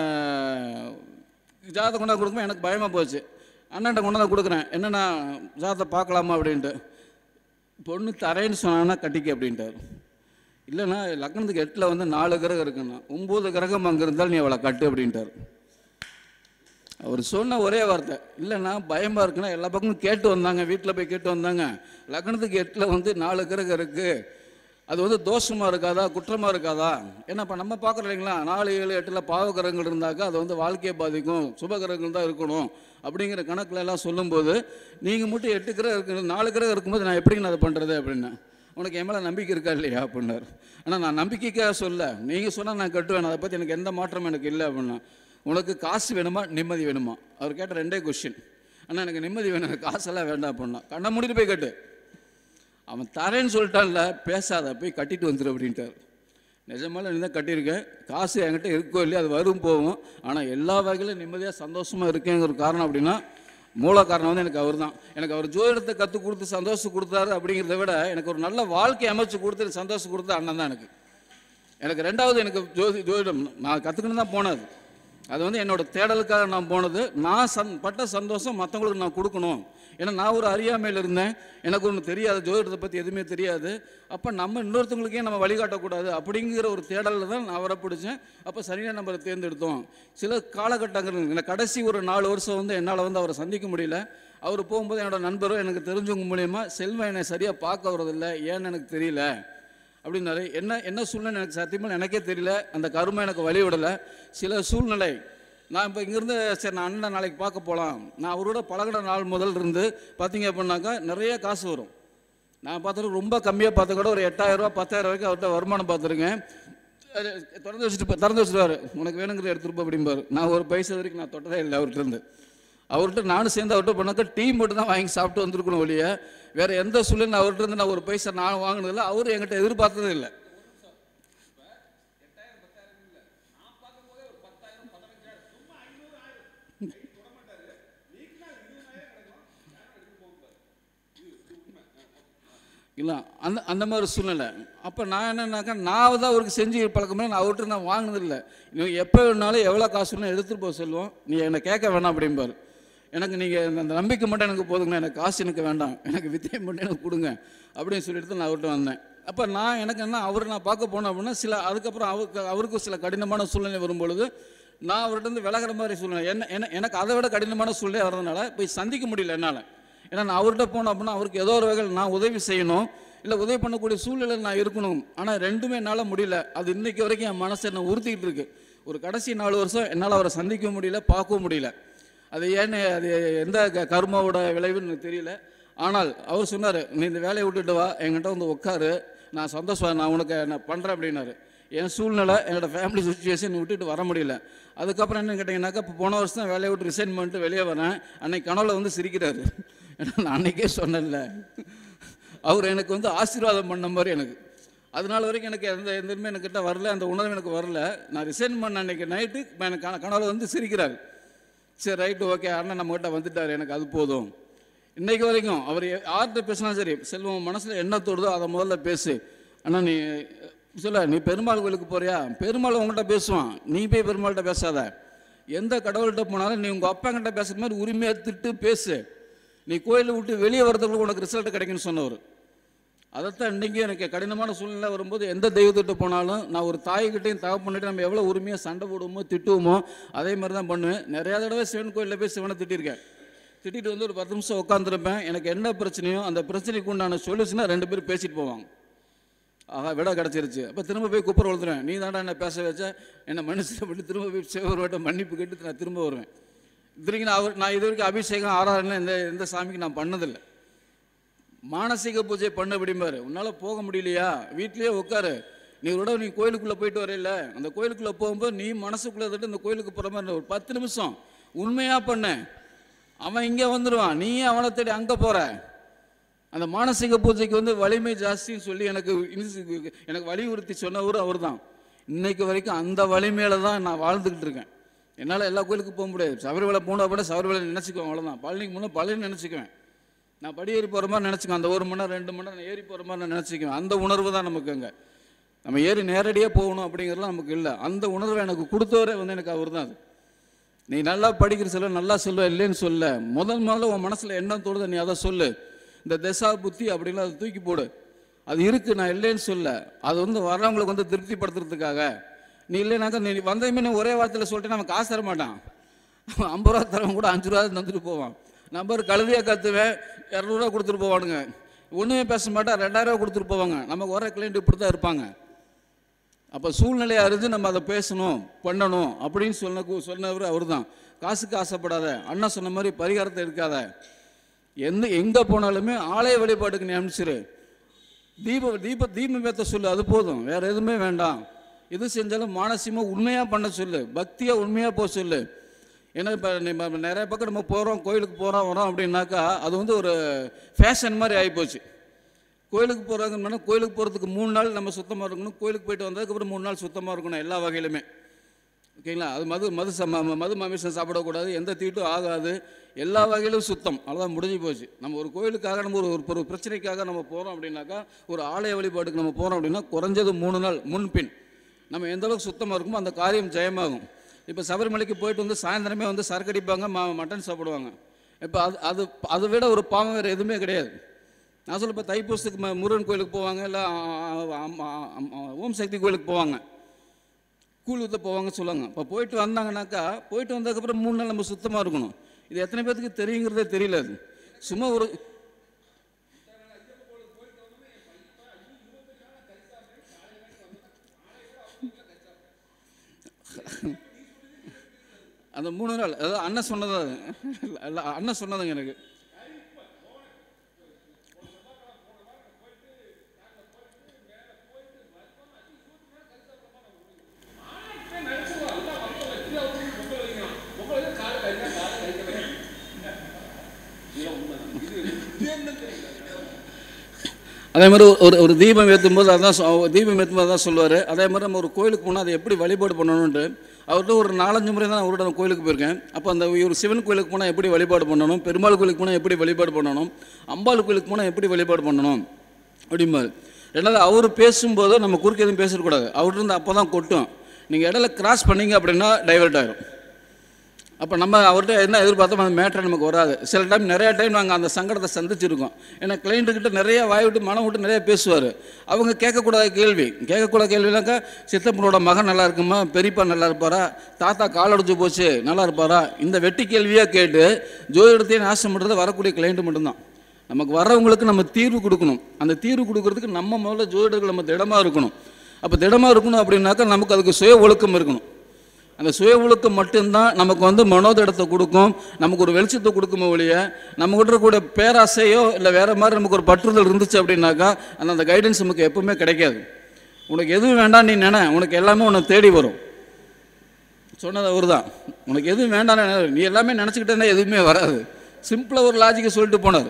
ஜாதகம் கொண்டாந்து கொடுக்கும்போது எனக்கு பயமாக போச்சு அண்ணன்ட்ட கொண்டாந்து கொடுக்குறேன் என்னென்னா ஜாதத்தை பார்க்கலாமா அப்படின்ட்டு பொண்ணு தரேன்னு சொன்னான்னா கட்டிக்க அப்படின்ட்டார் இல்லைண்ணா லக்னத்துக்கு எட்டில் வந்து நாலு கிரகம் இருக்குண்ணா ஒம்பது கிரகம் அங்கே இருந்தாலும் நீ அவளை கட்டு அப்படின்ட்டார் அவர் சொன்ன ஒரே வார்த்தை இல்லைண்ணா பயமாக இருக்குன்னா எல்லா பக்கமும் கேட்டு வந்தாங்க வீட்டில் போய் கேட்டு வந்தாங்க லக்னத்துக்கு எட்டில் வந்து நாலு கிரகம் இருக்குது அது வந்து தோஷமாக இருக்காதா குற்றமாக இருக்காதா ஏன்னா இப்போ நம்ம பார்க்குறோம் இல்லைங்களா நாலு ஏழு எட்டில் பாவ கிரகங்கள் இருந்தாக்கா அது வந்து வாழ்க்கையை பாதிக்கும் சுப கிரகங்கள் தான் இருக்கணும் அப்படிங்கிற கணக்குல எல்லாம் சொல்லும்போது நீங்கள் மட்டும் எட்டு கிரகம் இருக்கு நாலு கிரகம் இருக்கும்போது நான் எப்படிங்க நான் அதை பண்ணுறது அப்படின்னேன் உனக்கு என் மேலே நம்பிக்கை இருக்கா இல்லையா அப்படின்னாரு ஆனால் நான் நம்பிக்கைக்காக சொல்ல நீங்கள் சொன்னால் நான் கட்டுவேன் அதை பற்றி எனக்கு எந்த மாற்றமும் எனக்கு இல்லை அப்படின்னா உனக்கு காசு வேணுமா நிம்மதி வேணுமா அவர் கேட்ட ரெண்டே கொஷின் ஆனால் எனக்கு நிம்மதி வேணும் எனக்கு காசெல்லாம் வேண்டாம் அப்படின்னா கண்ணை மூடிட்டு போய் கட்டு அவன் தரேன்னு சொல்லிட்டான்ல பேசாத போய் கட்டிட்டு வந்துடு அப்படின்ட்டார் நிஜமால நீ தான் கட்டியிருக்கேன் காசு என்கிட்ட இருக்கோ இல்லையோ அது வரும் போகும் ஆனால் எல்லா வகையிலும் நிம்மதியாக சந்தோஷமாக இருக்கேங்கிற ஒரு காரணம் அப்படின்னா மூல காரணம் வந்து எனக்கு அவர் தான் எனக்கு அவர் ஜோதிடத்தை கற்றுக் கொடுத்து சந்தோஷம் கொடுத்தாரு அப்படிங்கிறத விட எனக்கு ஒரு நல்ல வாழ்க்கை அமைச்சு கொடுத்து சந்தோஷம் கொடுத்த அண்ணன் தான் எனக்கு எனக்கு ரெண்டாவது எனக்கு ஜோதி ஜோதிடம் நான் கற்றுக்கணும் தான் போனது அது வந்து என்னோட தேடலுக்காக நான் போனது நான் சந் பட்ட சந்தோஷம் மற்றவங்களுக்கு நான் கொடுக்கணும் ஏன்னா நான் ஒரு அறியாமையில் இருந்தேன் எனக்கு ஒன்று தெரியாது ஜோதிடத்தை பற்றி எதுவுமே தெரியாது அப்போ நம்ம இன்னொருத்தவங்களுக்கே நம்ம வழிகாட்டக்கூடாது அப்படிங்கிற ஒரு தேடலில் தான் நான் அவரை பிடிச்சேன் அப்போ சரியான நம்பரை தேர்ந்தெடுத்தோம் சில காலகட்டங்கள் எனக்கு கடைசி ஒரு நாலு வருஷம் வந்து என்னால் வந்து அவரை சந்திக்க முடியல அவர் போகும்போது என்னோட நண்பரும் எனக்கு தெரிஞ்சவங்க மூலியமா செல்வம் என்னை சரியாக பார்க்க வரதில்லை ஏன்னு எனக்கு தெரியல அப்படின்னாரு என்ன என்ன சூழ்நிலை எனக்கு சத்தியமாக எனக்கே தெரியல அந்த கருமை எனக்கு வழி விடலை சில சூழ்நிலை நான் இப்போ இங்கேருந்து சரி நான் அண்ணன் நாளைக்கு பார்க்க போகலாம் நான் அவரோட பழகின நாள் முதல் இருந்து பார்த்தீங்க அப்படின்னாக்கா நிறைய காசு வரும் நான் பார்த்தது ரொம்ப கம்மியாக பார்த்த கூட ஒரு எட்டாயிரரூபா பத்தாயிரம் வரைக்கும் அவர்கிட்ட வருமானம் பார்த்துருக்கேன் அது திறந்து வச்சுட்டு போ- திறந்து வச்சுருவாரு உனக்கு வேணுங்கிற எடுத்துட்டு போ அப்படிம்பாரு நான் ஒரு பைசா வரைக்கும் நான் தொட்டதே இல்லை அவர்கிட்ட இருந்து அவர்கிட்ட நானும் சேர்ந்து அவர்கிட்ட பண்ணாக்கா டீ மட்டும் தான் வாங்கி சாப்பிட்டு வந்திருக்கணும் ஒழிய வேற எந்த சூழ்நிலை நான் அவர்கிட்ட இருந்து நான் ஒரு பைசா நான் வாங்கினதில்லை அவரும் என்கிட்ட எதிர்பார்த்ததே இல்லை இல்லை அந்த அந்த மாதிரி சூழ்நிலை அப்போ நான் என்னன்னாக்கா நான் தான் அவருக்கு செஞ்சு பழக்கமே நான் அவர்கிட்ட நான் வாங்கினதில்லை நீ எப்போ வேணாலும் எவ்வளோ காசு வேணாலும் எடுத்துகிட்டு போக சொல்லுவோம் நீ என்னை கேட்க வேணாம் அப்படிம்பாரு எனக்கு நீங்கள் அந்த நம்பிக்கை மட்டும் எனக்கு போதுங்கண்ணா எனக்கு காசு எனக்கு வேண்டாம் எனக்கு வித்தியை மட்டும் எனக்கு கொடுங்க அப்படின்னு சொல்லிட்டு நான் அவர்கிட்ட வந்தேன் அப்போ நான் எனக்கு என்ன அவர் நான் பார்க்க போனேன் அப்படின்னா சில அதுக்கப்புறம் அவருக்கு அவருக்கும் சில கடினமான சூழ்நிலை வரும்பொழுது நான் அவர்கிட்ட இருந்து விலகிற மாதிரி சூழ்நிலை என்ன என்ன எனக்கு அதை விட கடினமான சூழ்நிலை வர்றதுனால போய் சந்திக்க முடியல என்னால் ஏன்னா நான் அவர்கிட்ட போனோம் அப்படின்னா அவருக்கு ஏதோ ஒரு வகையில் நான் உதவி செய்யணும் இல்லை உதவி பண்ணக்கூடிய சூழ்நிலையில் நான் இருக்கணும் ஆனால் ரெண்டுமே என்னால் முடியல அது இன்னைக்கு வரைக்கும் என் மனசை என்ன உறுத்திக்கிட்டு இருக்கு ஒரு கடைசி நாலு வருஷம் என்னால் அவரை சந்திக்க முடியல பார்க்கவும் முடியல அது ஏன்னு அது எந்த க- கர்மாவோட விளைவுன்னு எனக்கு தெரியல ஆனால் அவர் சொன்னார் நீ இந்த வேலையை விட்டுட்டு வா என்கிட்ட வந்து உட்காரு நான் சந்தோஷம் நான் உனக்கு நான் பண்ணுறேன் அப்படின்னாரு என் சூழ்நிலை என்னோட ஃபேமிலி சுச்சுவேஷன் விட்டுட்டு வர முடியல அதுக்கப்புறம் என்ன கேட்டிங்கனாக்கா இப்போ போன வருஷம் தான் வேலையை விட்டு ரிசைன் பண்ணிட்டு வெளியே வரேன் அன்னைக்கு கனவுல வந்து சிரிக்கிறாரு ஏன்னா நான் அன்னைக்கே சொன்னேன்ல அவர் எனக்கு வந்து ஆசீர்வாதம் பண்ண மாதிரி எனக்கு அதனால வரைக்கும் எனக்கு எந்த எந்தமே எனக்கிட்ட வரல அந்த உணர்வு எனக்கு வரல நான் ரிசைன் பண்ண அன்னைக்கு நைட்டு எனக்கு கன- கனவுல வந்து சிரிக்கிறார் சரி ரைட்டு ஓகே அண்ணன் நம்மகிட்ட வந்துட்டார் எனக்கு அது போதும் இன்னைக்கு வரைக்கும் அவர் யார்கிட்ட பேசினாலும் சரி செல்வம் மனசில் என்ன தோடுதோ அதை முதல்ல பேசு அண்ணா நீ சொல்ல நீ பெருமாள் கோயிலுக்கு போறியா பெருமாள் உங்கள்கிட்ட பேசுவான் நீ போய் பெருமாள்கிட்ட பேசாத எந்த கடவுள்கிட்ட போனாலும் நீ உங்கள் அப்பா கிட்ட பேசுகிற மாதிரி உரிமையாக திட்டு பேசு நீ கோயிலை விட்டு வெளியே வரதுக்குள்ள உனக்கு ரிசல்ட் கிடைக்குன்னு சொன்னவர் அதைத்தான் இன்றைக்கி எனக்கு கடினமான சூழ்நிலை வரும்போது எந்த தெய்வத்திட்ட போனாலும் நான் ஒரு தாய்கிட்டையும் தகப்பன்கிட்டையும் நம்ம எவ்வளோ உரிமையாக சண்டை போடுவோமோ திட்டுவோமோ அதே மாதிரி தான் பண்ணுவேன் நிறையா தடவை சிவன் கோயிலில் போய் சிவனை திட்டிருக்கேன் திட்டிட்டு வந்து ஒரு பத்து நிமிஷம் உட்காந்துருப்பேன் எனக்கு என்ன பிரச்சனையோ அந்த பிரச்சனைக்கு உண்டான சொல்யூஷனாக ரெண்டு பேரும் பேசிட்டு போவாங்க ஆஹா விட கிடச்சிருச்சு அப்போ திரும்ப போய் குப்பர் வளர்த்துருவேன் நீ தாண்டா என்ன பேச வச்ச என்ன மனுஷன் பண்ணி திரும்ப போய் சிவருவாட்ட மன்னிப்பு கேட்டு நான் திரும்ப வருவேன் இதுவரைக்கும் நான் அவர் நான் இது வரைக்கும் அபிஷேகம் ஆராதனை இந்த எந்த சாமிக்கு நான் பண்ணதில்லை மானசீக பூஜை பண்ண விடும்பாரு உன்னால் போக முடியலையா வீட்லயே உட்காரு நீ ஒரு தடவை நீ கோயிலுக்குள்ளே போயிட்டு வரையில அந்த கோயிலுக்குள்ளே போகும்போது நீ மனசுக்குள்ளே இருந்துட்டு இந்த கோயிலுக்கு போகிற மாதிரி ஒரு பத்து நிமிஷம் உண்மையாக பண்ணு அவன் இங்கே வந்துடுவான் நீ அவனை தேடி அங்கே போகிற அந்த மானசீக பூஜைக்கு வந்து வலிமை ஜாஸ்தின்னு சொல்லி எனக்கு இனிசி- எனக்கு வலியுறுத்தி சொன்னவர் அவர் தான் இன்னைக்கு வரைக்கும் அந்த வலிமையில தான் நான் வாழ்ந்துக்கிட்டு இருக்கேன் என்னால் எல்லா கோயிலுக்கும் போக முடியாது சபரிமலை போனால் கூட சபரிமலை நினச்சிக்குவேன் அவ்வளோதான் பழனிக்கு முன்னே பழனி நினச்சிக்குவேன் நான் படி ஏறி போகிற மாதிரி நினச்சிக்குவேன் அந்த ஒரு மணி நேரம் ரெண்டு மணி நேரம் ஏறி போகிற மாதிரி நான் நினச்சிக்குவேன் அந்த உணர்வு தான் நமக்கு அங்கே நம்ம ஏறி நேரடியாக போகணும் அப்படிங்கிறதுலாம் நமக்கு இல்லை அந்த உணர்வை எனக்கு கொடுத்தவரே வந்து எனக்கு அவர் தான் அது நீ நல்லா படிக்கிற சொல்ல நல்லா சொல்லுவ இல்லைன்னு சொல்ல முதல் முதல்ல உன் மனசில் என்ன தோணுதோ நீ அதை சொல்லு இந்த தசா புத்தி அப்படின்லாம் அதை தூக்கி போடு அது இருக்கு நான் இல்லைன்னு சொல்ல அது வந்து வர்றவங்களுக்கு வந்து திருப்திப்படுத்துறதுக்காக நீ இல்லைனாக்கா நீ வந்ததுமே நீ ஒரே வார்த்தையில் சொல்லிட்டு நமக்கு காசு தர மாட்டான் அவன் ஐம்பது ரூபா தரவன் கூட அஞ்சு ரூபா தந்துட்டு போவான் நம்பர் கழுவியாக கற்றுவேன் இரநூறுவா கொடுத்துட்டு போவானுங்க ஒன்றுமே பேச மாட்டா ரெண்டாயிரம் கொடுத்துட்டு போவாங்க நமக்கு வர கிளைண்ட் இப்படி தான் இருப்பாங்க அப்போ சூழ்நிலையை அறிஞ்சு நம்ம அதை பேசணும் பண்ணணும் அப்படின்னு சொன்ன சொன்னவர் அவர் தான் காசுக்கு ஆசைப்படாத அண்ணா சொன்ன மாதிரி பரிகாரத்தை எடுக்காத எந்த எங்கே போனாலுமே ஆலய வழிபாட்டுக்கு நீ அனுப்பிச்சிரு தீப தீப தீபம் ஏற்ற சொல்லு அது போதும் வேற எதுவுமே வேண்டாம் எது செஞ்சாலும் மானசியமாக உண்மையாக பண்ண சொல்லு பக்தியாக உண்மையாக போக சொல்லு ஏன்னா இப்போ நம்ம நிறைய பக்கம் நம்ம போகிறோம் கோயிலுக்கு போகிறோம் வரோம் அப்படின்னாக்கா அது வந்து ஒரு ஃபேஷன் மாதிரி ஆகிப்போச்சு கோயிலுக்கு போகிறாங்கன்னா கோயிலுக்கு போகிறதுக்கு மூணு நாள் நம்ம சுத்தமாக இருக்கணும் கோயிலுக்கு போயிட்டு வந்ததுக்கப்புறம் மூணு நாள் சுத்தமாக இருக்கணும் எல்லா வகையிலுமே ஓகேங்களா அது மது மது சம ம- மது மாமிசம் சாப்பிடக்கூடாது எந்த தீட்டும் ஆகாது எல்லா வகையிலும் சுத்தம் அவ்வளோதான் முடிஞ்சு போச்சு நம்ம ஒரு கோயிலுக்காக நம்ம ஒரு ஒரு பிரச்சனைக்காக நம்ம போகிறோம் அப்படின்னாக்கா ஒரு ஆலய வழிபாட்டுக்கு நம்ம போகிறோம் அப்படின்னா குறைஞ்சது மூணு நாள் முன்பின் நம்ம எந்த அளவுக்கு சுத்தமாக இருக்குமோ அந்த காரியம் ஜெயமாகும் இப்போ சபரிமலைக்கு போயிட்டு வந்து சாயந்தரமே வந்து சரக்கு அடிப்பாங்க ம மட்டன் சாப்பிடுவாங்க இப்போ அது அது அதை விட ஒரு பாவம் வேறு எதுவுமே கிடையாது நான் சொல்ல இப்போ தைப்பூசத்துக்கு ம- முருகன் கோயிலுக்கு போவாங்க இல்லை ஓம் சக்தி கோயிலுக்கு போவாங்க கூழ் ஊற்ற போவாங்க சொல்லுவாங்க இப்போ போயிட்டு வந்தாங்கனாக்கா போயிட்டு வந்ததுக்கப்புறம் மூணு நாள் நம்ம சுத்தமாக இருக்கணும் இது எத்தனை பேர்த்துக்கு தெரியுங்கிறதே தெரியல அது சும்மா ஒரு அந்த மூணு நாள் அதாவது அண்ணன் சொன்னது அது. இல்ல, அண்ணன் சொன்னதுங்க எனக்கு அதே மாதிரி ஒரு- ஒரு ஒரு தீபம் ஏற்றும் போது அதான் சொ- தீபம் ஏற்றும் போது அதான் சொல்லுவார் அதே மாதிரி நம்ம ஒரு கோயிலுக்கு போனால் அதை எப்படி வழிபாடு பண்ணணுன்ட்டு அவர்கிட்ட ஒரு நாலஞ்சு முறை தான் அவரோட நான் கோயிலுக்கு போயிருக்கேன் அப்போ அந்த ஒரு சிவன் கோயிலுக்கு போனால் எப்படி வழிபாடு பண்ணணும் பெருமாள் கோயிலுக்கு போனால் எப்படி வழிபாடு பண்ணணும் அம்பாள் கோயிலுக்கு போனால் எப்படி வழிபாடு பண்ணணும் அப்படிம்பாரு ரெண்டாவது அவர் பேசும்போது நம்ம குறுக்க எதுவும் பேசக்கூடாது அவர்கிட்ட இருந்து அப்போ தான் கொட்டும் நீங்கள் இடையில கிராஸ் பண்ணீங்க அப்படின்னா டைவர்ட் ஆயிரும் அப்போ நம்ம அவர்கிட்ட என்ன எதிர்பார்த்தோம் அந்த மேட்ரு நமக்கு வராது சில டைம் நிறைய டைம் நாங்கள் அந்த சங்கடத்தை சந்திச்சிருக்கோம் ஏன்னா கிளைண்ட்டுக்கிட்ட நிறைய வாய் விட்டு மனம் விட்டு நிறைய பேசுவார் அவங்க கேட்கக்கூடாத கேள்வி கேட்கக்கூடாத கேள்வினாக்கா சித்தப்பனோட மகன் நல்லா இருக்குமா பெரியப்பா நல்லா இருப்பாரா தாத்தா கால் அடிச்சு போச்சு நல்லா இருப்பாரா இந்த வெட்டி கேள்வியாக கேட்டு ஜோதிடத்தையும் நாசம் பண்ணுறது வரக்கூடிய கிளைண்ட்டு மட்டும்தான் நமக்கு வர்றவங்களுக்கு நம்ம தீர்வு கொடுக்கணும் அந்த தீர்வு கொடுக்கறதுக்கு நம்ம முதல்ல ஜோதிடர்கள் நம்ம திடமாக இருக்கணும் அப்போ திடமாக இருக்கணும் அப்படின்னாக்கா நமக்கு அதுக்கு சுய ஒழுக்கம் இருக்கணும் அந்த சுய ஒழுக்கம் மட்டும்தான் நமக்கு வந்து மனோதிடத்தை கொடுக்கும் நமக்கு ஒரு வெளிச்சத்தை கொடுக்குமோ ஒழிய நம்ம கிட்ட இருக்கக்கூடிய பேராசையோ இல்லை வேற மாதிரி நமக்கு ஒரு பற்றுதல் இருந்துச்சு அப்படின்னாக்கா அந்த அந்த கைடன்ஸ் நமக்கு எப்பவுமே கிடைக்காது உனக்கு எதுவும் வேண்டாம் நீ நினை உனக்கு எல்லாமே உன்னை தேடி வரும் சொன்னது அவர் தான் உனக்கு எதுவும் வேண்டாம் நினை. நீ எல்லாமே நினச்சிக்கிட்டே எதுவுமே வராது சிம்பிளாக ஒரு லாஜிக்கை சொல்லிட்டு போனார்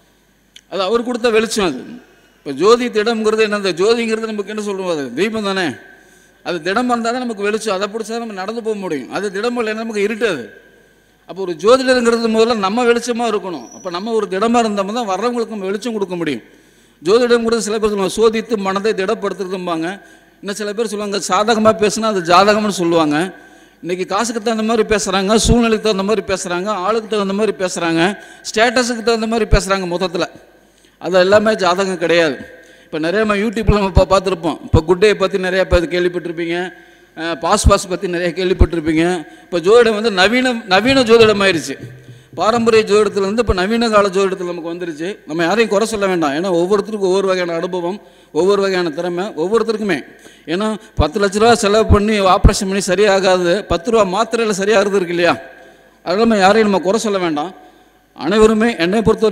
அது அவர் கொடுத்த வெளிச்சம் அது இப்போ ஜோதி திடம்ங்கிறது என்ன ஜோதிங்கிறது நமக்கு என்ன சொல்லுவோம் அது தீபம் தானே அது திடம் இருந்தால் தான் நமக்கு வெளிச்சம் அதை பிடிச்சா நம்ம நடந்து போக முடியும் அது திடம் இல்லைன்னா நமக்கு இருட்டாது அப்போ ஒரு ஜோதிடருங்கிறது முதல்ல நம்ம வெளிச்சமாக இருக்கணும் அப்போ நம்ம ஒரு திடமாக இருந்தோம் தான் வர்றவங்களுக்கு நம்ம வெளிச்சம் கொடுக்க முடியும் ஜோதிடங்கிறது சில பேர் சொல்லுவாங்க சோதித்து மனதை திடப்படுத்துறதும்பாங்க இன்னும் சில பேர் சொல்லுவாங்க சாதகமாக பேசுனா அது ஜாதகம்னு சொல்லுவாங்க இன்றைக்கி காசுக்கு தகுந்த மாதிரி பேசுகிறாங்க சூழ்நிலைக்கு தகுந்த மாதிரி பேசுகிறாங்க ஆளுக்கு தகுந்த மாதிரி பேசுகிறாங்க ஸ்டேட்டஸுக்கு தகுந்த மாதிரி பேசுகிறாங்க மொத்தத்தில் அது எல்லாமே ஜாதகம் கிடையாது இப்போ நிறைய நம்ம யூடியூப்பில் நம்ம இப்போ பார்த்துருப்போம் இப்போ குட்டையை பற்றி நிறைய பேர் கேள்விப்பட்டிருப்பீங்க அஹ் பாஸ் பாஸ் பற்றி நிறைய கேள்விப்பட்டிருப்பீங்க இப்போ ஜோதிடம் வந்து நவீன நவீன ஜோதிடம் ஆயிடுச்சு பாரம்பரிய ஜோதிடத்துல இருந்து இப்போ நவீன கால ஜோதிடத்தில் நமக்கு வந்துருச்சு நம்ம யாரையும் குறை சொல்ல வேண்டாம் ஏன்னா ஒவ்வொருத்தருக்கும் ஒவ்வொரு வகையான அனுபவம் ஒவ்வொரு வகையான திறமை ஒவ்வொருத்தருக்குமே ஏன்னா பத்து லட்ச ரூபா செலவு பண்ணி ஆப்ரேஷன் பண்ணி சரியாகாது பத்து ரூபா மாத்திரையில் சரியாகிறது இருக்கு இல்லையா அதெல்லாம் நம்ம யாரையும் நம்ம குறை சொல்ல வேண்டாம் அனைவருமே என்னை பொறுத்த வரைக்கும்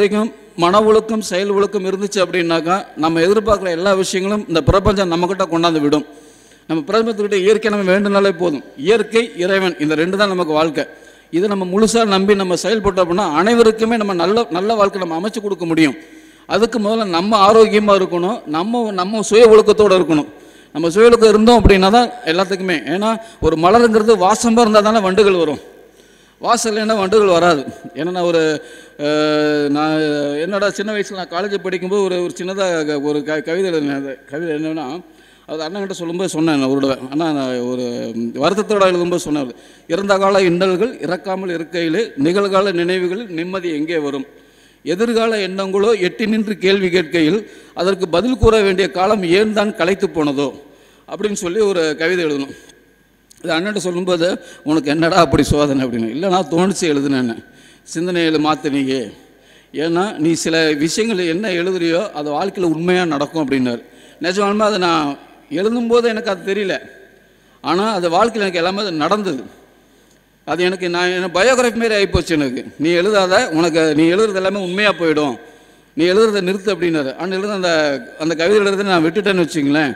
மன ஒழுக்கம் செயல் ஒழுக்கம் இருந்துச்சு அப்படின்னாக்கா நம்ம எதிர்பார்க்குற எல்லா விஷயங்களும் இந்த பிரபஞ்சம் நம்மக்கிட்ட கொண்டாந்து விடும் நம்ம பிரபஞ்சத்துக்கிட்ட இயற்கை நம்ம வேண்டுனாலே போதும் இயற்கை இறைவன் இந்த ரெண்டு தான் நமக்கு வாழ்க்கை இதை நம்ம முழுசாக நம்பி நம்ம செயல்பட்டோம் அப்படின்னா அனைவருக்குமே நம்ம நல்ல நல்ல வாழ்க்கை நம்ம அமைச்சு கொடுக்க முடியும் அதுக்கு முதல்ல நம்ம ஆரோக்கியமாக இருக்கணும் நம்ம நம்ம சுய ஒழுக்கத்தோடு இருக்கணும் நம்ம சுய ஒழுக்கம் இருந்தோம் அப்படின்னா தான் எல்லாத்துக்குமே ஏன்னா ஒரு மலருங்கிறது வாசமாக இருந்தால் தானே வண்டுகள் வரும் வாசல் இல்லைன்னா வண்டுகள் வராது ஏன்னா நான் ஒரு அஹ், நான் என்னோட சின்ன வயசில் நான் காலேஜ் படிக்கும்போது ஒரு ஒரு சின்னதாக ஒரு க கவிதை எழுதினேன் அந்த கவிதை என்னன்னா அது அண்ணன்கிட்ட சொல்லும்போது சொன்னேன் நான் ஒரு தடவை அண்ணா நான் ஒரு வருத்தத்தோட எழுதும்போது சொன்னார் இறந்த கால இன்னல்கள் இறக்காமல் இருக்கையிலே நிகழ்கால நினைவுகளில் நிம்மதி எங்கே வரும் எதிர்கால எண்ணங்களோ எட்டி நின்று கேள்வி கேட்கையில் அதற்கு பதில் கூற வேண்டிய காலம் ஏன் தான் களைத்து போனதோ அப்படின்னு சொல்லி ஒரு கவிதை எழுதணும் இது அண்ணன்ட்ட சொல்லும்போது உனக்கு என்னடா அப்படி சோதனை அப்படின்னு இல்லை நான் தோணிச்சு எழுதுனேன்னு சிந்தனையில் மாற்றினீங்க ஏன்னா நீ சில விஷயங்கள் என்ன எழுதுறியோ அது வாழ்க்கையில் உண்மையாக நடக்கும் அப்படின்னாரு நிஜமாலுமே அதை நான் எழுதும்போது எனக்கு அது தெரியல ஆனால் அது வாழ்க்கையில் எனக்கு எல்லாமே அது நடந்தது அது எனக்கு நான் எனக்கு பயோகிராஃபி மாரி ஆகிப்போச்சு எனக்கு நீ எழுதாத உனக்கு நீ எழுதுறது எல்லாமே உண்மையாக போயிடும் நீ எழுதுறதை நிறுத்து அப்படின்னாரு ஆனால் எழுத அந்த அந்த கவிதை எழுதுறதை நான் விட்டுட்டேன்னு வச்சுங்களேன்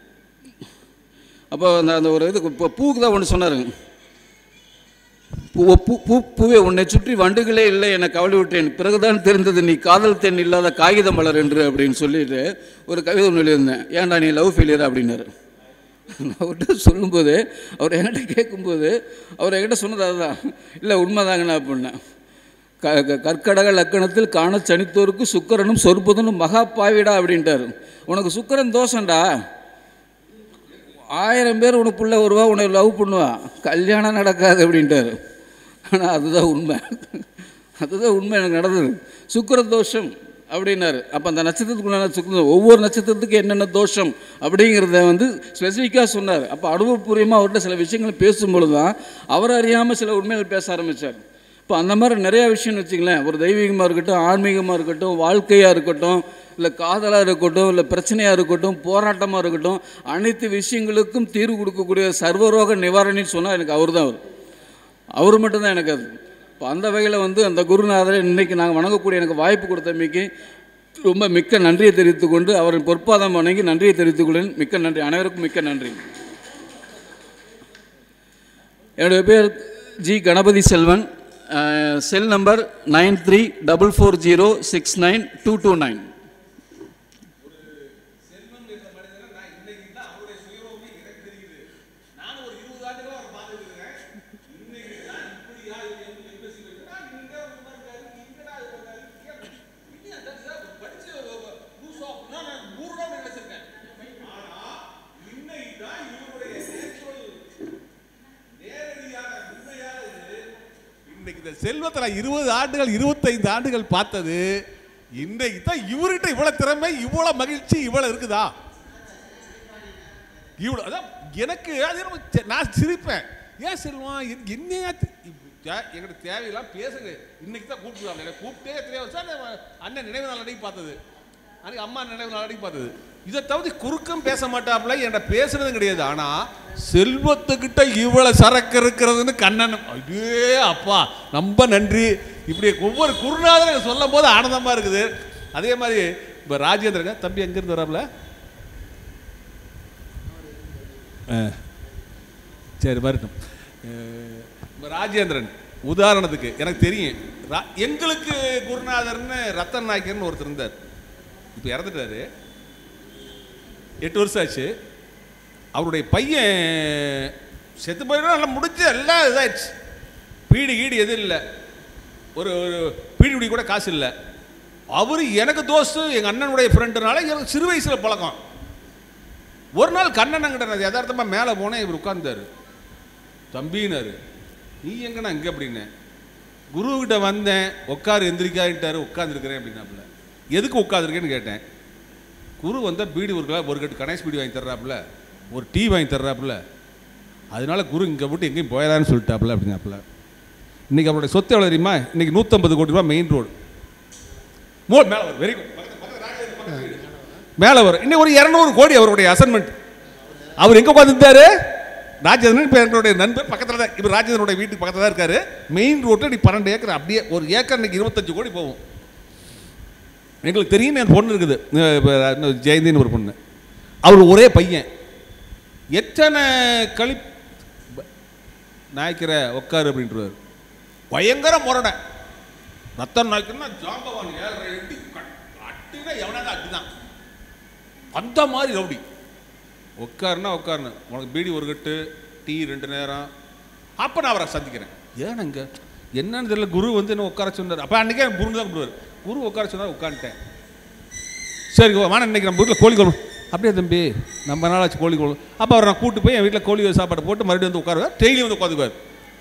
அப்போ அந்த அந்த ஒரு இது இப்போ பூக்கு தான் ஒன்று சொன்னாருங்க பூ பூ பூ பூவே உன்னை சுற்றி வண்டுகளே இல்லை என கவலை விட்டேன் பிறகுதான் தெரிந்தது நீ காதல் தென் இல்லாத காகிதம் மலர் என்று அப்படின்னு சொல்லிட்டு ஒரு கவிதை ஒன்று எழுதியிருந்தேன் ஏன்டா நீ லவ் ஃபெயிலியர் அப்படின்னாரு நான் அவர்கிட்ட சொல்லும்போது அவர் என்கிட்ட கேட்கும்போது அவர் என்கிட்ட சொன்னது அதுதான் இல்லை உண்மைதாங்கண்ணா அப்படின்னேன் க க- கற்கடக லக்கணத்தில் காண சனித்தோருக்கு சுக்கரனும் சொற்புதனும் மகா பாவிடா அப்படின்ட்டாரு உனக்கு சுக்கரன் தோஷம்டா ஆயிரம் பேர் உனக்குள்ள வருவா உன்னை லவ் பண்ணுவா கல்யாணம் நடக்காது அப்படின்ட்டாரு ஆனால் அதுதான் உண்மை அதுதான் உண்மை எனக்கு நடந்தது சுக்கிர தோஷம் அப்படின்னாரு அப்போ அந்த நட்சத்திரத்துக்குள்ள சுக்கிர ஒவ்வொரு நட்சத்திரத்துக்கு என்னென்ன தோஷம் அப்படிங்கிறத வந்து ஸ்பெசிஃபிக்காக சொன்னார் அப்போ அனுபவபூர்வமாக அவர்கிட்ட சில விஷயங்கள் பேசும்பொழுது தான் அவர் அறியாமல் சில உண்மைகள் பேச ஆரம்பித்தார் இப்போ அந்த மாதிரி நிறையா விஷயம்னு வச்சுங்களேன் ஒரு தெய்வீகமாக இருக்கட்டும் ஆன்மீகமாக இருக்கட்டும் வாழ்க்கையாக இருக்கட்டும் இல்லை காதலாக இருக்கட்டும் இல்லை பிரச்சனையாக இருக்கட்டும் போராட்டமாக இருக்கட்டும் அனைத்து விஷயங்களுக்கும் தீர்வு கொடுக்கக்கூடிய சர்வரோக நிவாரணின்னு சொன்னால் எனக்கு அவர் தான் அவர் அவர் மட்டும்தான் எனக்கு அது இப்போ அந்த வகையில் வந்து அந்த குருநாதரை இன்னைக்கு நாங்கள் வணங்கக்கூடிய எனக்கு வாய்ப்பு கொடுத்தமைக்கு ரொம்ப மிக்க நன்றியை தெரிவித்துக் கொண்டு அவரின் பொற்பாதம் வணங்கி நன்றியை தெரிவித்துக் கொள்கிறேன் மிக்க நன்றி அனைவருக்கும் மிக்க நன்றி என்னுடைய பேர் G Ganapathi Selvan ah, cell number nine three double four zero six nine two two nine இன்னைக்கு இந்த செல்வத்தை நான் இருபது ஆண்டுகள் இருபத்தைந்து ஆண்டுகள் பார்த்தது இன்னைக்கு தான் இவர்கிட்ட இவ்வளவு திறமை இவ்வளவு மகிழ்ச்சி இவ்வளவு இருக்குதா இவ்வளவு அதான் எனக்கு அது என்னமோ சே- நான் சிரிப்பேன் ஏன் செல்வம் எனக்கு என்னையா தி- இப்ப தே- எங்கிட்ட தேவையெல்லாம் பேசுங்க இன்னைக்கு தான் கூப்பிட்டுருவாங்க எனக்கு கூப்பிட்டே தெரியாது சார் நான் அண்ணன் நினைவு நாள் அன்னைக்கு பார்த்தது அன்னைக்கு அம்மா நினைவு நாள் அன்னைக்கு பார்த்தது இதை தவிர குறுக்கம் பேச மாட்டாப்புல என்கிட்ட பேசுனதும் கிடையாது ஆனா செல்வத்துக்கிட்ட இவ்வளவு சரக்கு இருக்கிறதுன்னு கண்ணன் ஐயே அப்பா ரொம்ப நன்றி இப்படி ஒவ்வொரு குருநாதரும் சொல்லும் போது ஆனந்தமா இருக்குது அதே மாதிரி இப்போ ராஜேந்திரங்க தம்பி எங்கிருந்து வராப்புல ஆ. சரி வரட்டும் அஹ், இப்ப ராஜேந்திரன் உதாரணத்துக்கு எனக்கு தெரியும் ரா- எங்களுக்கு குருநாதர்னு ரத்தன் நாயக்கர்னு ஒருத்தர் இருந்தார் இப்போ இறந்துட்டாரு எட்டு வருஷம் ஆச்சு அவருடைய பையன் செத்து போயிடும் நல்லா முடிஞ்சு எல்லாம் இதாயிடுச்சு பீடி கீடி எதுவும் இல்லை ஒரு ஒரு பீடி குடி கூட காசு இல்லை அவர் எனக்கு தோஸ்து எங்கள் அண்ணனுடைய ஃப்ரெண்டுனால எனக்கு சிறு வயசில் பழக்கம் ஒரு நாள் கண்ணன் அங்கிட்ட நான் யதார்த்தமாக மேலே போனேன் இவர் உட்கார்ந்தாரு தம்பினாரு நீ எங்கண்ணா இங்கே அப்படின்னு குருக்கிட்ட வந்தேன் உட்காரு எந்திரிக்கான்ட்டாரு உட்காந்துருக்கிறேன் அப்படின்னாப்புல எதுக்கு உட்காந்துருக்கேன்னு கேட்டேன் குரு வந்தால் பீடி ஒரு கிலோ ஒரு கட்டு கணேஷ் பீடி வாங்கி தர்றாப்புல ஒரு டீ வாங்கி தர்றாப்புல அதனால குரு இங்கே விட்டு எங்கேயும் போயிடான்னு சொல்லிட்டாப்புல அப்படின்னாப்புல இன்னைக்கு அவருடைய சொத்து எவ்வளோ தெரியுமா இன்னைக்கு நூற்றம்பது கோடி ரூபாய் மெயின் ரோடு மோ மேலே வரும் வெரி குட் மேலே வரும் இன்னும் ஒரு இரநூறு கோடி அவருடைய அசைன்மெண்ட் அவர் எங்கே உட்காந்துருந்தாரு ராஜேந்திரன் இப்போ எங்களுடைய நண்பர் பக்கத்தில் தான் இப்போ ராஜேந்திரனுடைய வீட்டுக்கு பக்கத்தில் தான் இருக்காரு மெயின் ரோட்டில் நீ பன்னெண்டு ஏக்கர் அப்படியே ஒரு ஏக்கர் இன்னைக்கு இருபத்தஞ்சு கோடி போகும் எங்களுக்கு தெரியும் என் பொண்ணு இருக்குது அஹ் இப்ப இன்னும் ஜெயந்தின்னு ஒரு பொண்ணு அவர் ஒரே பையன் எத்தனை களி நாய்க்கிற உட்காரு அப்படின்றார் பயங்கர முரடை ரத்தம் நாய்க்கிறனா ஜாம்பவான் ஏழரை எட்டி அட்டினா எவனாக அடிதான் அந்த மாதிரி ரவுடி உட்காருனா உட்காருன்னு உனக்கு பீடி ஒரு கட்டு டீ ரெண்டு நேரம் அப்போ நான் அவரை சந்திக்கிறேன் ஏனுங்க என்னன்னு தெரியல குரு வந்து என்ன உட்கார சொன்னார் அப்போ அன்றைக்கே எனக்கு குரு தான் கூப்பிடுவார் குரு உட்கார சொன்னார் உட்காந்துட்டேன் சரி வாண இன்னைக்கு நம்ம வீட்டில் கோழி குழம்பு அப்படியே தம்பி நம்ம நாளாச்சு கோழி குழம்பு அப்போ அவரை நான் கூட்டு போய் என் வீட்டில் கோழி சாப்பாடு போட்டு மறுபடியும் வந்து உட்காருவார் டெய்லி வந்து உட்காந்துக்குவார்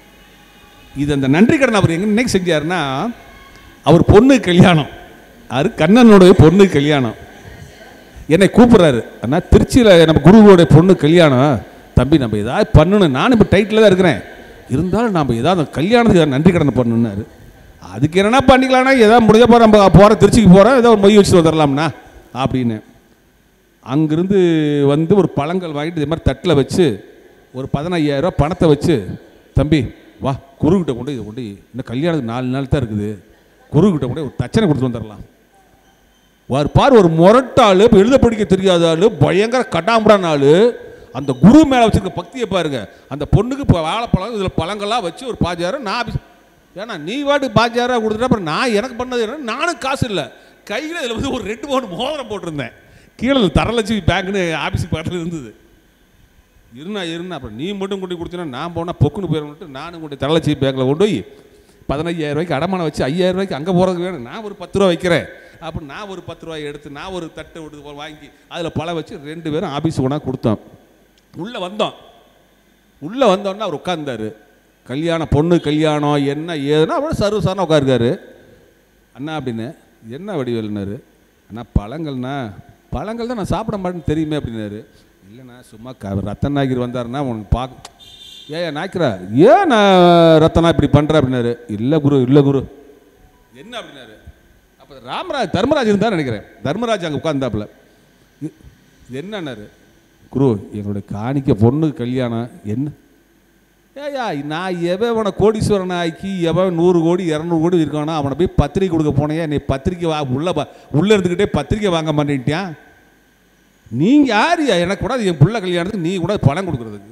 இது அந்த நன்றி கடன் அவர் எங்க இன்னைக்கு செஞ்சாருன்னா அவர் பொண்ணு கல்யாணம் அது கண்ணனுடைய பொண்ணு கல்யாணம் என்னை கூப்பிட்றாரு அண்ணா திருச்சியில் நம்ம குருவோடைய பொண்ணு கல்யாணம் தம்பி நம்ம ஏதாவது பண்ணணும் நானும் இப்போ டைட்டில் தான் இருக்கிறேன் இருந்தாலும் நம்ம ஏதாவது அந்த கல்யாணத்துக்கு நன்றி கடன் பண்ணணுன்னாரு அதுக்கு என்னன்னா பண்ணிக்கலாம்னா ஏதாவது முடிஞ்ச போகிற நம்ம போகிற திருச்சிக்கு போகிறோம் ஏதோ ஒரு மொய் வச்சுட்டு வந்துடலாம்னா அப்படின்னு அங்கிருந்து வந்து ஒரு பழங்கள் வாங்கிட்டு இது மாதிரி தட்டில் வச்சு ஒரு பதினையாயிரரூவா பணத்தை வச்சு தம்பி வா குருக்கிட்ட கொண்டு இதை கொண்டு இன்னும் கல்யாணத்துக்கு நாலு நாள் தான் இருக்குது குருக்கிட்ட கொண்டு ஒரு தச்சனை கொடுத்து வந்துடலாம் வார் பார் ஒரு முரட்டாள் இப்போ எழுத படிக்க தெரியாத ஆள் பயங்கர கட்டாம்படான ஆள் அந்த குரு மேலே வச்சிருக்க பக்தியை பாருங்க அந்த பொண்ணுக்கு இப்போ வாழைப்பழம் இதில் பழங்கள்லாம் வச்சு ஒரு பாஜாரம் நான் ஆபீஸ் ஏன்னா நீ வாட்டு பாஜாராக கொடுத்துட்டா அப்புறம் நான் எனக்கு பண்ணது என்ன நானும் காசு இல்லை கையில் இதில் வந்து ஒரு ரெண்டு பவுன் மோதிரம் போட்டிருந்தேன் கீழே தரலட்சுமி பேங்க்னு ஆஃபீஸுக்கு பக்கத்தில் இருந்தது இருந்தா இருந்தா அப்புறம் நீ மட்டும் கொண்டு கொடுத்தீங்கன்னா நான் போனால் பொக்குன்னு போயிடணுன்ட்டு நானும் கொண்டு தரலட்சுமி பேங்க்கில் கொண்டு போய் பதினஞ்சாயிரம் ரூபாய்க்கு அடமானம் வச்சு ஐயாயிரம் ரூபாய்க்கு அங்கே போகிறதுக்கு வேணும் நான் ஒரு பத்து ரூபா வைக்கிறேன் அப்போ நான் ஒரு பத்து ரூபாய் எடுத்து நான் ஒரு தட்டை விட்டு வாங்கி அதில் பழம் வச்சு ரெண்டு பேரும் ஆஃபீஸ் கொண்டா கொடுத்தோம் உள்ளே வந்தோம் உள்ளே வந்தோடனே அவர் உட்கார்ந்தாரு கல்யாணம் பொண்ணு கல்யாணம் என்ன ஏதுன்னா அவர் சர்வசாரணம் உட்காருக்காரு அண்ணா அப்படின்னு என்ன வடிவேலுனாரு அண்ணா பழங்கள்ண்ணா பழங்கள் தான் நான் சாப்பிட மாட்டேன்னு தெரியுமே அப்படின்னாரு இல்லைண்ணா சும்மா க ரத்தன் நாயகர் வந்தாருன்னா உனக்கு பார்க்க ஏன் நாய்க்கிறா ஏன் நான் ரத்தனா இப்படி பண்ணுறேன் அப்படின்னாரு இல்லை குரு இல்லை குரு என்ன அப்படின்னாரு அப்போ ராமராஜ் தர்மராஜ் இருந்தார் நினைக்கிறேன் தர்மராஜ் அங்கே உட்காந்தாப்புல இது என்னன்னாரு குரு எங்களுடைய காணிக்க பொண்ணு கல்யாணம் என்ன ஏயா நான் எவன் அவனை கோடீஸ்வரன் ஆக்கி எவன் நூறு கோடி இரநூறு கோடி இருக்கானோ அவனை போய் பத்திரிக்கை கொடுக்க போனையா நீ பத்திரிக்கை வா உள்ள பா உள்ளே இருந்துக்கிட்டே பத்திரிக்கை வாங்க மாட்டேன்ட்டியான் நீங்கள் யார் எனக்கு கூட என் பிள்ளை கல்யாணத்துக்கு நீ கூட பணம் கொடுக்குறதுக்கு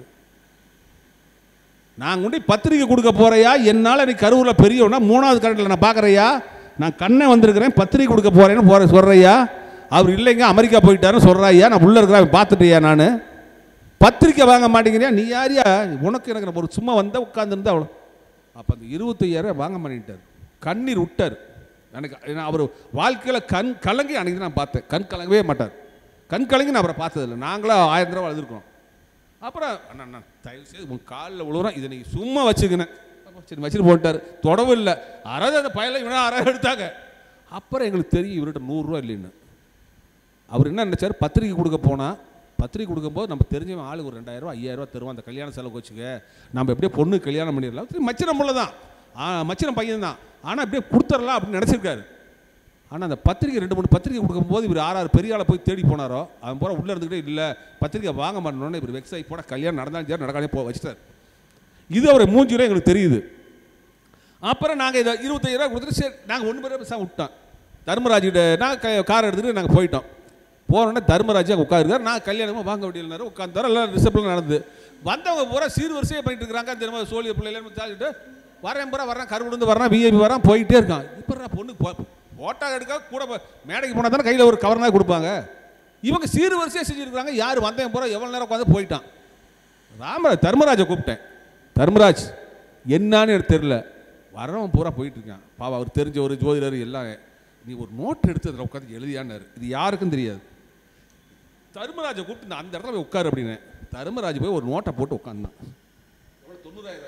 நான் கொண்டு போய் பத்திரிக்கை கொடுக்க போறையா என்னால் நீ கரூரில் பெரியவனா மூணாவது கரண்டில் நான் பார்க்குறையா நான் கண்ணை வந்திருக்கிறேன் பத்திரிக்கை கொடுக்க போகிறேன்னு போகிற சொல்கிறையா அவர் இல்லைங்க அமெரிக்கா போயிட்டாருன்னு சொல்கிறாயா நான் உள்ளே இருக்கிறேன் பார்த்துட்டியா நான் பத்திரிக்கை வாங்க மாட்டேங்கிறியா நீ யாரியா உனக்கு எனக்கு நான் ஒரு சும்மா வந்தால் உட்காந்துருந்தா அவ்வளோ அப்போ அந்த இருபத்தையாயிரம் வாங்க மாட்டேன்ட்டார் கண்ணீர் விட்டார் எனக்கு நான் அவர் வாழ்க்கையில் கண் கலங்கி அன்றைக்கி நான் பார்த்தேன் கண் கலங்கவே மாட்டார் கண் கலங்கி நான் அவரை பார்த்ததில்லை நாங்களும் ஆயிரம் ரூபா அழுதுருக்கோம் அப்புறம் அண்ணா அண்ணா தயவு செய்து உன் காலில் விழுவுறோம் இதை நீங்கள் சும்மா வச்சுக்கினேன் சரி வச்சுட்டு போட்டார் தொடவும் இல்லை அறதை அந்த பயலை இவனா அற எடுத்தாங்க அப்புறம் எங்களுக்கு தெரியும் இவர்கிட்ட நூறுரூவா இல்லைன்னு அவர் என்ன நினைச்சார் பத்திரிக்கை கொடுக்க போனால் பத்திரிக்கை கொடுக்கும்போது நம்ம தெரிஞ்சவன் ஆளுக்கு ஒரு ரெண்டாயிரம் ரூபா ஐயாயிரம் ரூபா தருவான் அந்த கல்யாண செலவு வச்சுக்க நம்ம எப்படியே பொண்ணு கல்யாணம் பண்ணிடலாம் சரி மச்சினம் பிள்ளை தான் ஆ, மச்சினம் பையன் தான் ஆனால் அப்படியே கொடுத்துடலாம் அப்படின்னு நினச்சிருக்காரு ஆனால் அந்த பத்திரிக்கை ரெண்டு மூணு பத்திரிக்கை கொடுக்கும்போது இவர் ஆறு ஆறு பெரிய ஆளை போய் தேடி போனாரோ அவன் பூரா உள்ளே இருந்துக்கிட்டே இல்லை பத்திரிக்கை வாங்க மாட்டோன்னு இவர் வெக்ஸ் ஆகி போட கல்யாணம் நடந்தாலும் சரி நடக்காதே போ வச்சுட்டார் இது அவரை மூஞ்சில எங்களுக்கு தெரியுது அப்புறம் நாங்கள் இதை இருபத்தையாயிரம் கொடுத்துட்டு சரி நாங்கள் ஒன்று பேர் பேசாம விட்டோம் தர்மராஜிட்ட நாங்கள் கார் எடுத்துகிட்டு நாங்கள் போயிட்டோம் போனோடனே தர்மராஜ் அங்கே உட்காருக்கார் நான் கல்யாணமாக வாங்க வேண்டியிருந்தாரு உட்காந்தாரு எல்லாம் ரிசப்ஷன் நடந்தது வந்தவங்க பூரா சீர் வரிசையாக பண்ணிட்டு இருக்கிறாங்க திரும்ப சோழிய பிள்ளைகள் தாக்கிட்டு வரேன் பூரா வரான் கருவிருந்து வரான் விஐபி வரான் போயிட்டே இருக்கான் இப்போ நான் பொண்ணு ஃபோட்டோ எடுக்க கூட போ- மேடைக்கு போனால் தானே கையில் ஒரு கவர்னாக கொடுப்பாங்க இவங்க சீர் வரிசையாக செஞ்சுருக்காங்க யார் வந்தவன் பூரா எவ்வளோ நேரம் உட்காந்து போயிட்டான் ராமராஜ் தர்மராஜை கூப்பிட்டேன் தர்மராஜ் என்னான்னு எனக்கு தெரில வரவன் பூரா போயிட்டு இருக்கான் பாவா அவர் தெரிஞ்ச ஒரு ஜோதிடர் எல்லாம் நீ ஒரு நோட் எடுத்து அதில் உட்காந்து எழுதியான்னாரு இது யாருக்கும் தெரியாது தர்மராஜை கூப்பிட்டு நான் அந்த இடத்துல போய் உட்காரு அப்படின்னு தர்மராஜ் போய் ஒரு நோட்டை போட்டு உட்காந்தான் எவ்வளோ தொண்ணூறாயிரம்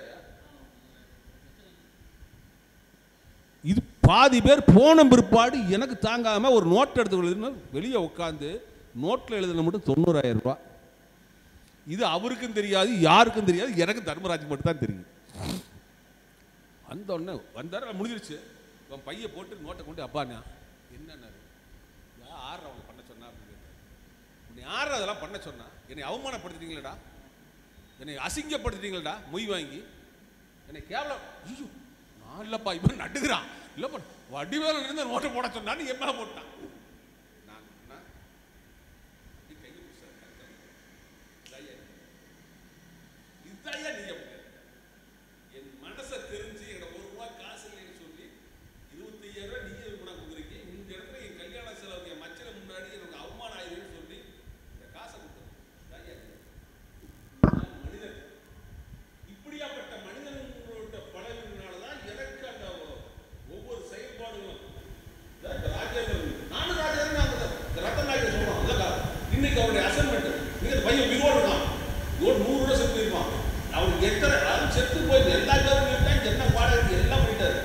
இது பாதி பேர் போன பிற்பாடு எனக்கு தாங்காம ஒரு நோட் எடுத்து எழுதுன வெளியே உட்காந்து நோட்டில் எழுதுன மட்டும் தொண்ணூறாயிரம் ரூபாய் இது அவருக்கும் தெரியாது யாருக்கும் தெரியாது எனக்கு தர்மராஜ் மட்டும் தான் தெரியும் வந்த உடனே வந்தாரு முடிஞ்சிருச்சு அவன் பைய போட்டு நோட்டை கொண்டு அப்பாண்ணா என்னன்னாரு யார் அவங்க பண்ண சொன்னா அப்படின்னு கேட்டாரு. உன்னை யார் அதெல்லாம் பண்ண சொன்னா என்னை அவமானப்படுத்திட்டீங்களடா என்னை அசிங்கப்படுத்திட்டீங்களடா மொய் வாங்கி என்னை கேவலம் ஐயோ நான் இல்லப்பா இவன் நடுகிறான் இல்லை போட வடிவேல இருந்து நோட்டை போட சொன்னான்னு என் மேலே போட்டான் நான் சொன்னேன், நீ கையை பிடிச்சா கரெக்டா? இதாய்யா. இதாய்யா நீ அப்படின்னு. என் மனசை தெரிஞ்சு என்கிட்ட ஒரு ரூபா காசு இல்லைன்னு சொல்லி இருபத்தையாயிரம் ரூபாய் நீங்க கொண்டாந்து கொடுக்குறீங்க இந்த இடத்துல என் கல்யாண செலவுக்கு என் மச்சனை முன்னாடி எனக்கு அவமானம் ஆயிடுன்னு சொல்லி இந்த காசை கொடுத்தேன் இதாய்யா நீ. நான் மனிதன் இப்படியாப்பட்ட மனிதனோட பழகினால தான் எனக்கு அந்த ஒவ்வொரு செயல்பாடுகளும் இதான் இந்த ராஜேந்திரன் நானும் ராஜேந்திரன் அந்த இந்த ரத்தன் நாயகர் சொல்றோம் இல்லக்கா இன்னைக்கு அவருடைய அசைன்மெண்ட் நீங்க இந்த பையன் உயிரோடு இருக்கான் ஒரு நூறு ரூபா செத்து இருப்பான் அவருக்கு எத்தனை அதாவது செத்து போய் எல்லா கவர்மெண்ட் என்ன பாடம் இருக்கு எல்லாம் பண்ணிட்டாரு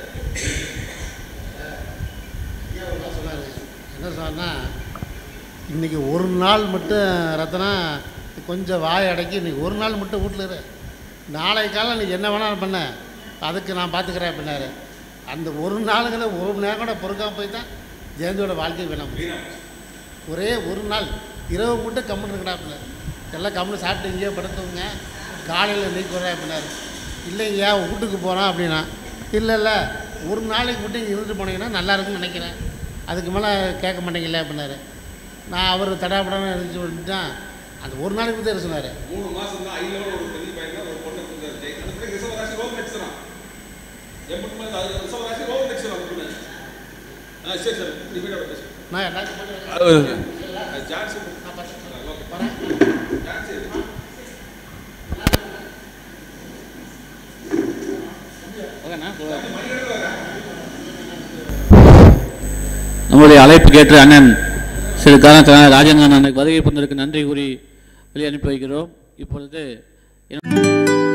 ஐயா ஒரு நாள் சொன்னாரு என்ன சொன்னா இன்னைக்கு ஒரு நாள் மட்டும் ரத்னா கொஞ்சம் வாய் அடக்கி இன்னைக்கு ஒரு நாள் மட்டும் வீட்டில் இரு நாளை காலம் நீ என்ன வேணாலும் பண்ண அதுக்கு நான் பார்த்துக்கிறேன் அப்படின்னாரு அந்த ஒரு நாளுங்கிற ஒரு மணி நேரம் கூட பொறுக்காம போய் தான் ஜெயந்தியோட வாழ்க்கை வேணாம் ஒரே ஒரு நாள் இரவு மட்டும் கம்முன்னு இருக்கடா அப்படின்னாரு எல்லாம் கம்முன்னு சாப்பிட்டு இங்கேயே படுத்துவங்க காலையில் நீக்கி வரேன் அப்படின்னாரு இல்லைங்கய்யா வீட்டுக்கு போகிறோம் அப்படின்னா இல்லை இல்லை ஒரு நாளைக்கு மட்டும் இங்கே இருந்துட்டு போனீங்கன்னா நல்லா இருக்கும்னு நினைக்கிறேன் அதுக்கு மேலே கேட்க மாட்டீங்கல்ல அப்படின்னாரு நான் அவர் தடாபடாமல் இருந்துச்சு வந்துட்டான் அந்த ஒரு நாளைக்கு மட்டும் இருக்க சொன்னார் மூணு மாசம் தான் ஐநூறு ஒரு பெரிய பையன் ஒரு பொண்ணை கொடுத்தாரு ஜெய் அந்த பிறகு ரிசவராசி ரோம் நடிச்சிடான் எப்படி அது ரிசவராசி ரோம் நடிச்சிடான் அந்த பொண்ணு ஆ சரி சரி நீ வீட்டை பேசு நான் எல்லாத்தையும் பண்ணி ஜான்சி நான் பார்த்துக்கிறேன் ஓகே வரேன் ஜான்சி ஓகேண்ணா நம்முடைய அழைப்பு கேட்டு அண்ணன் சிறு காரணத்தினால் ராஜேந்திரன் அண்ணனுக்கு வருகை புரிந்ததற்கு நன்றி கூறி வெளியே அனுப்பி வைக்கிறோம் இப்பொழுது என்ன-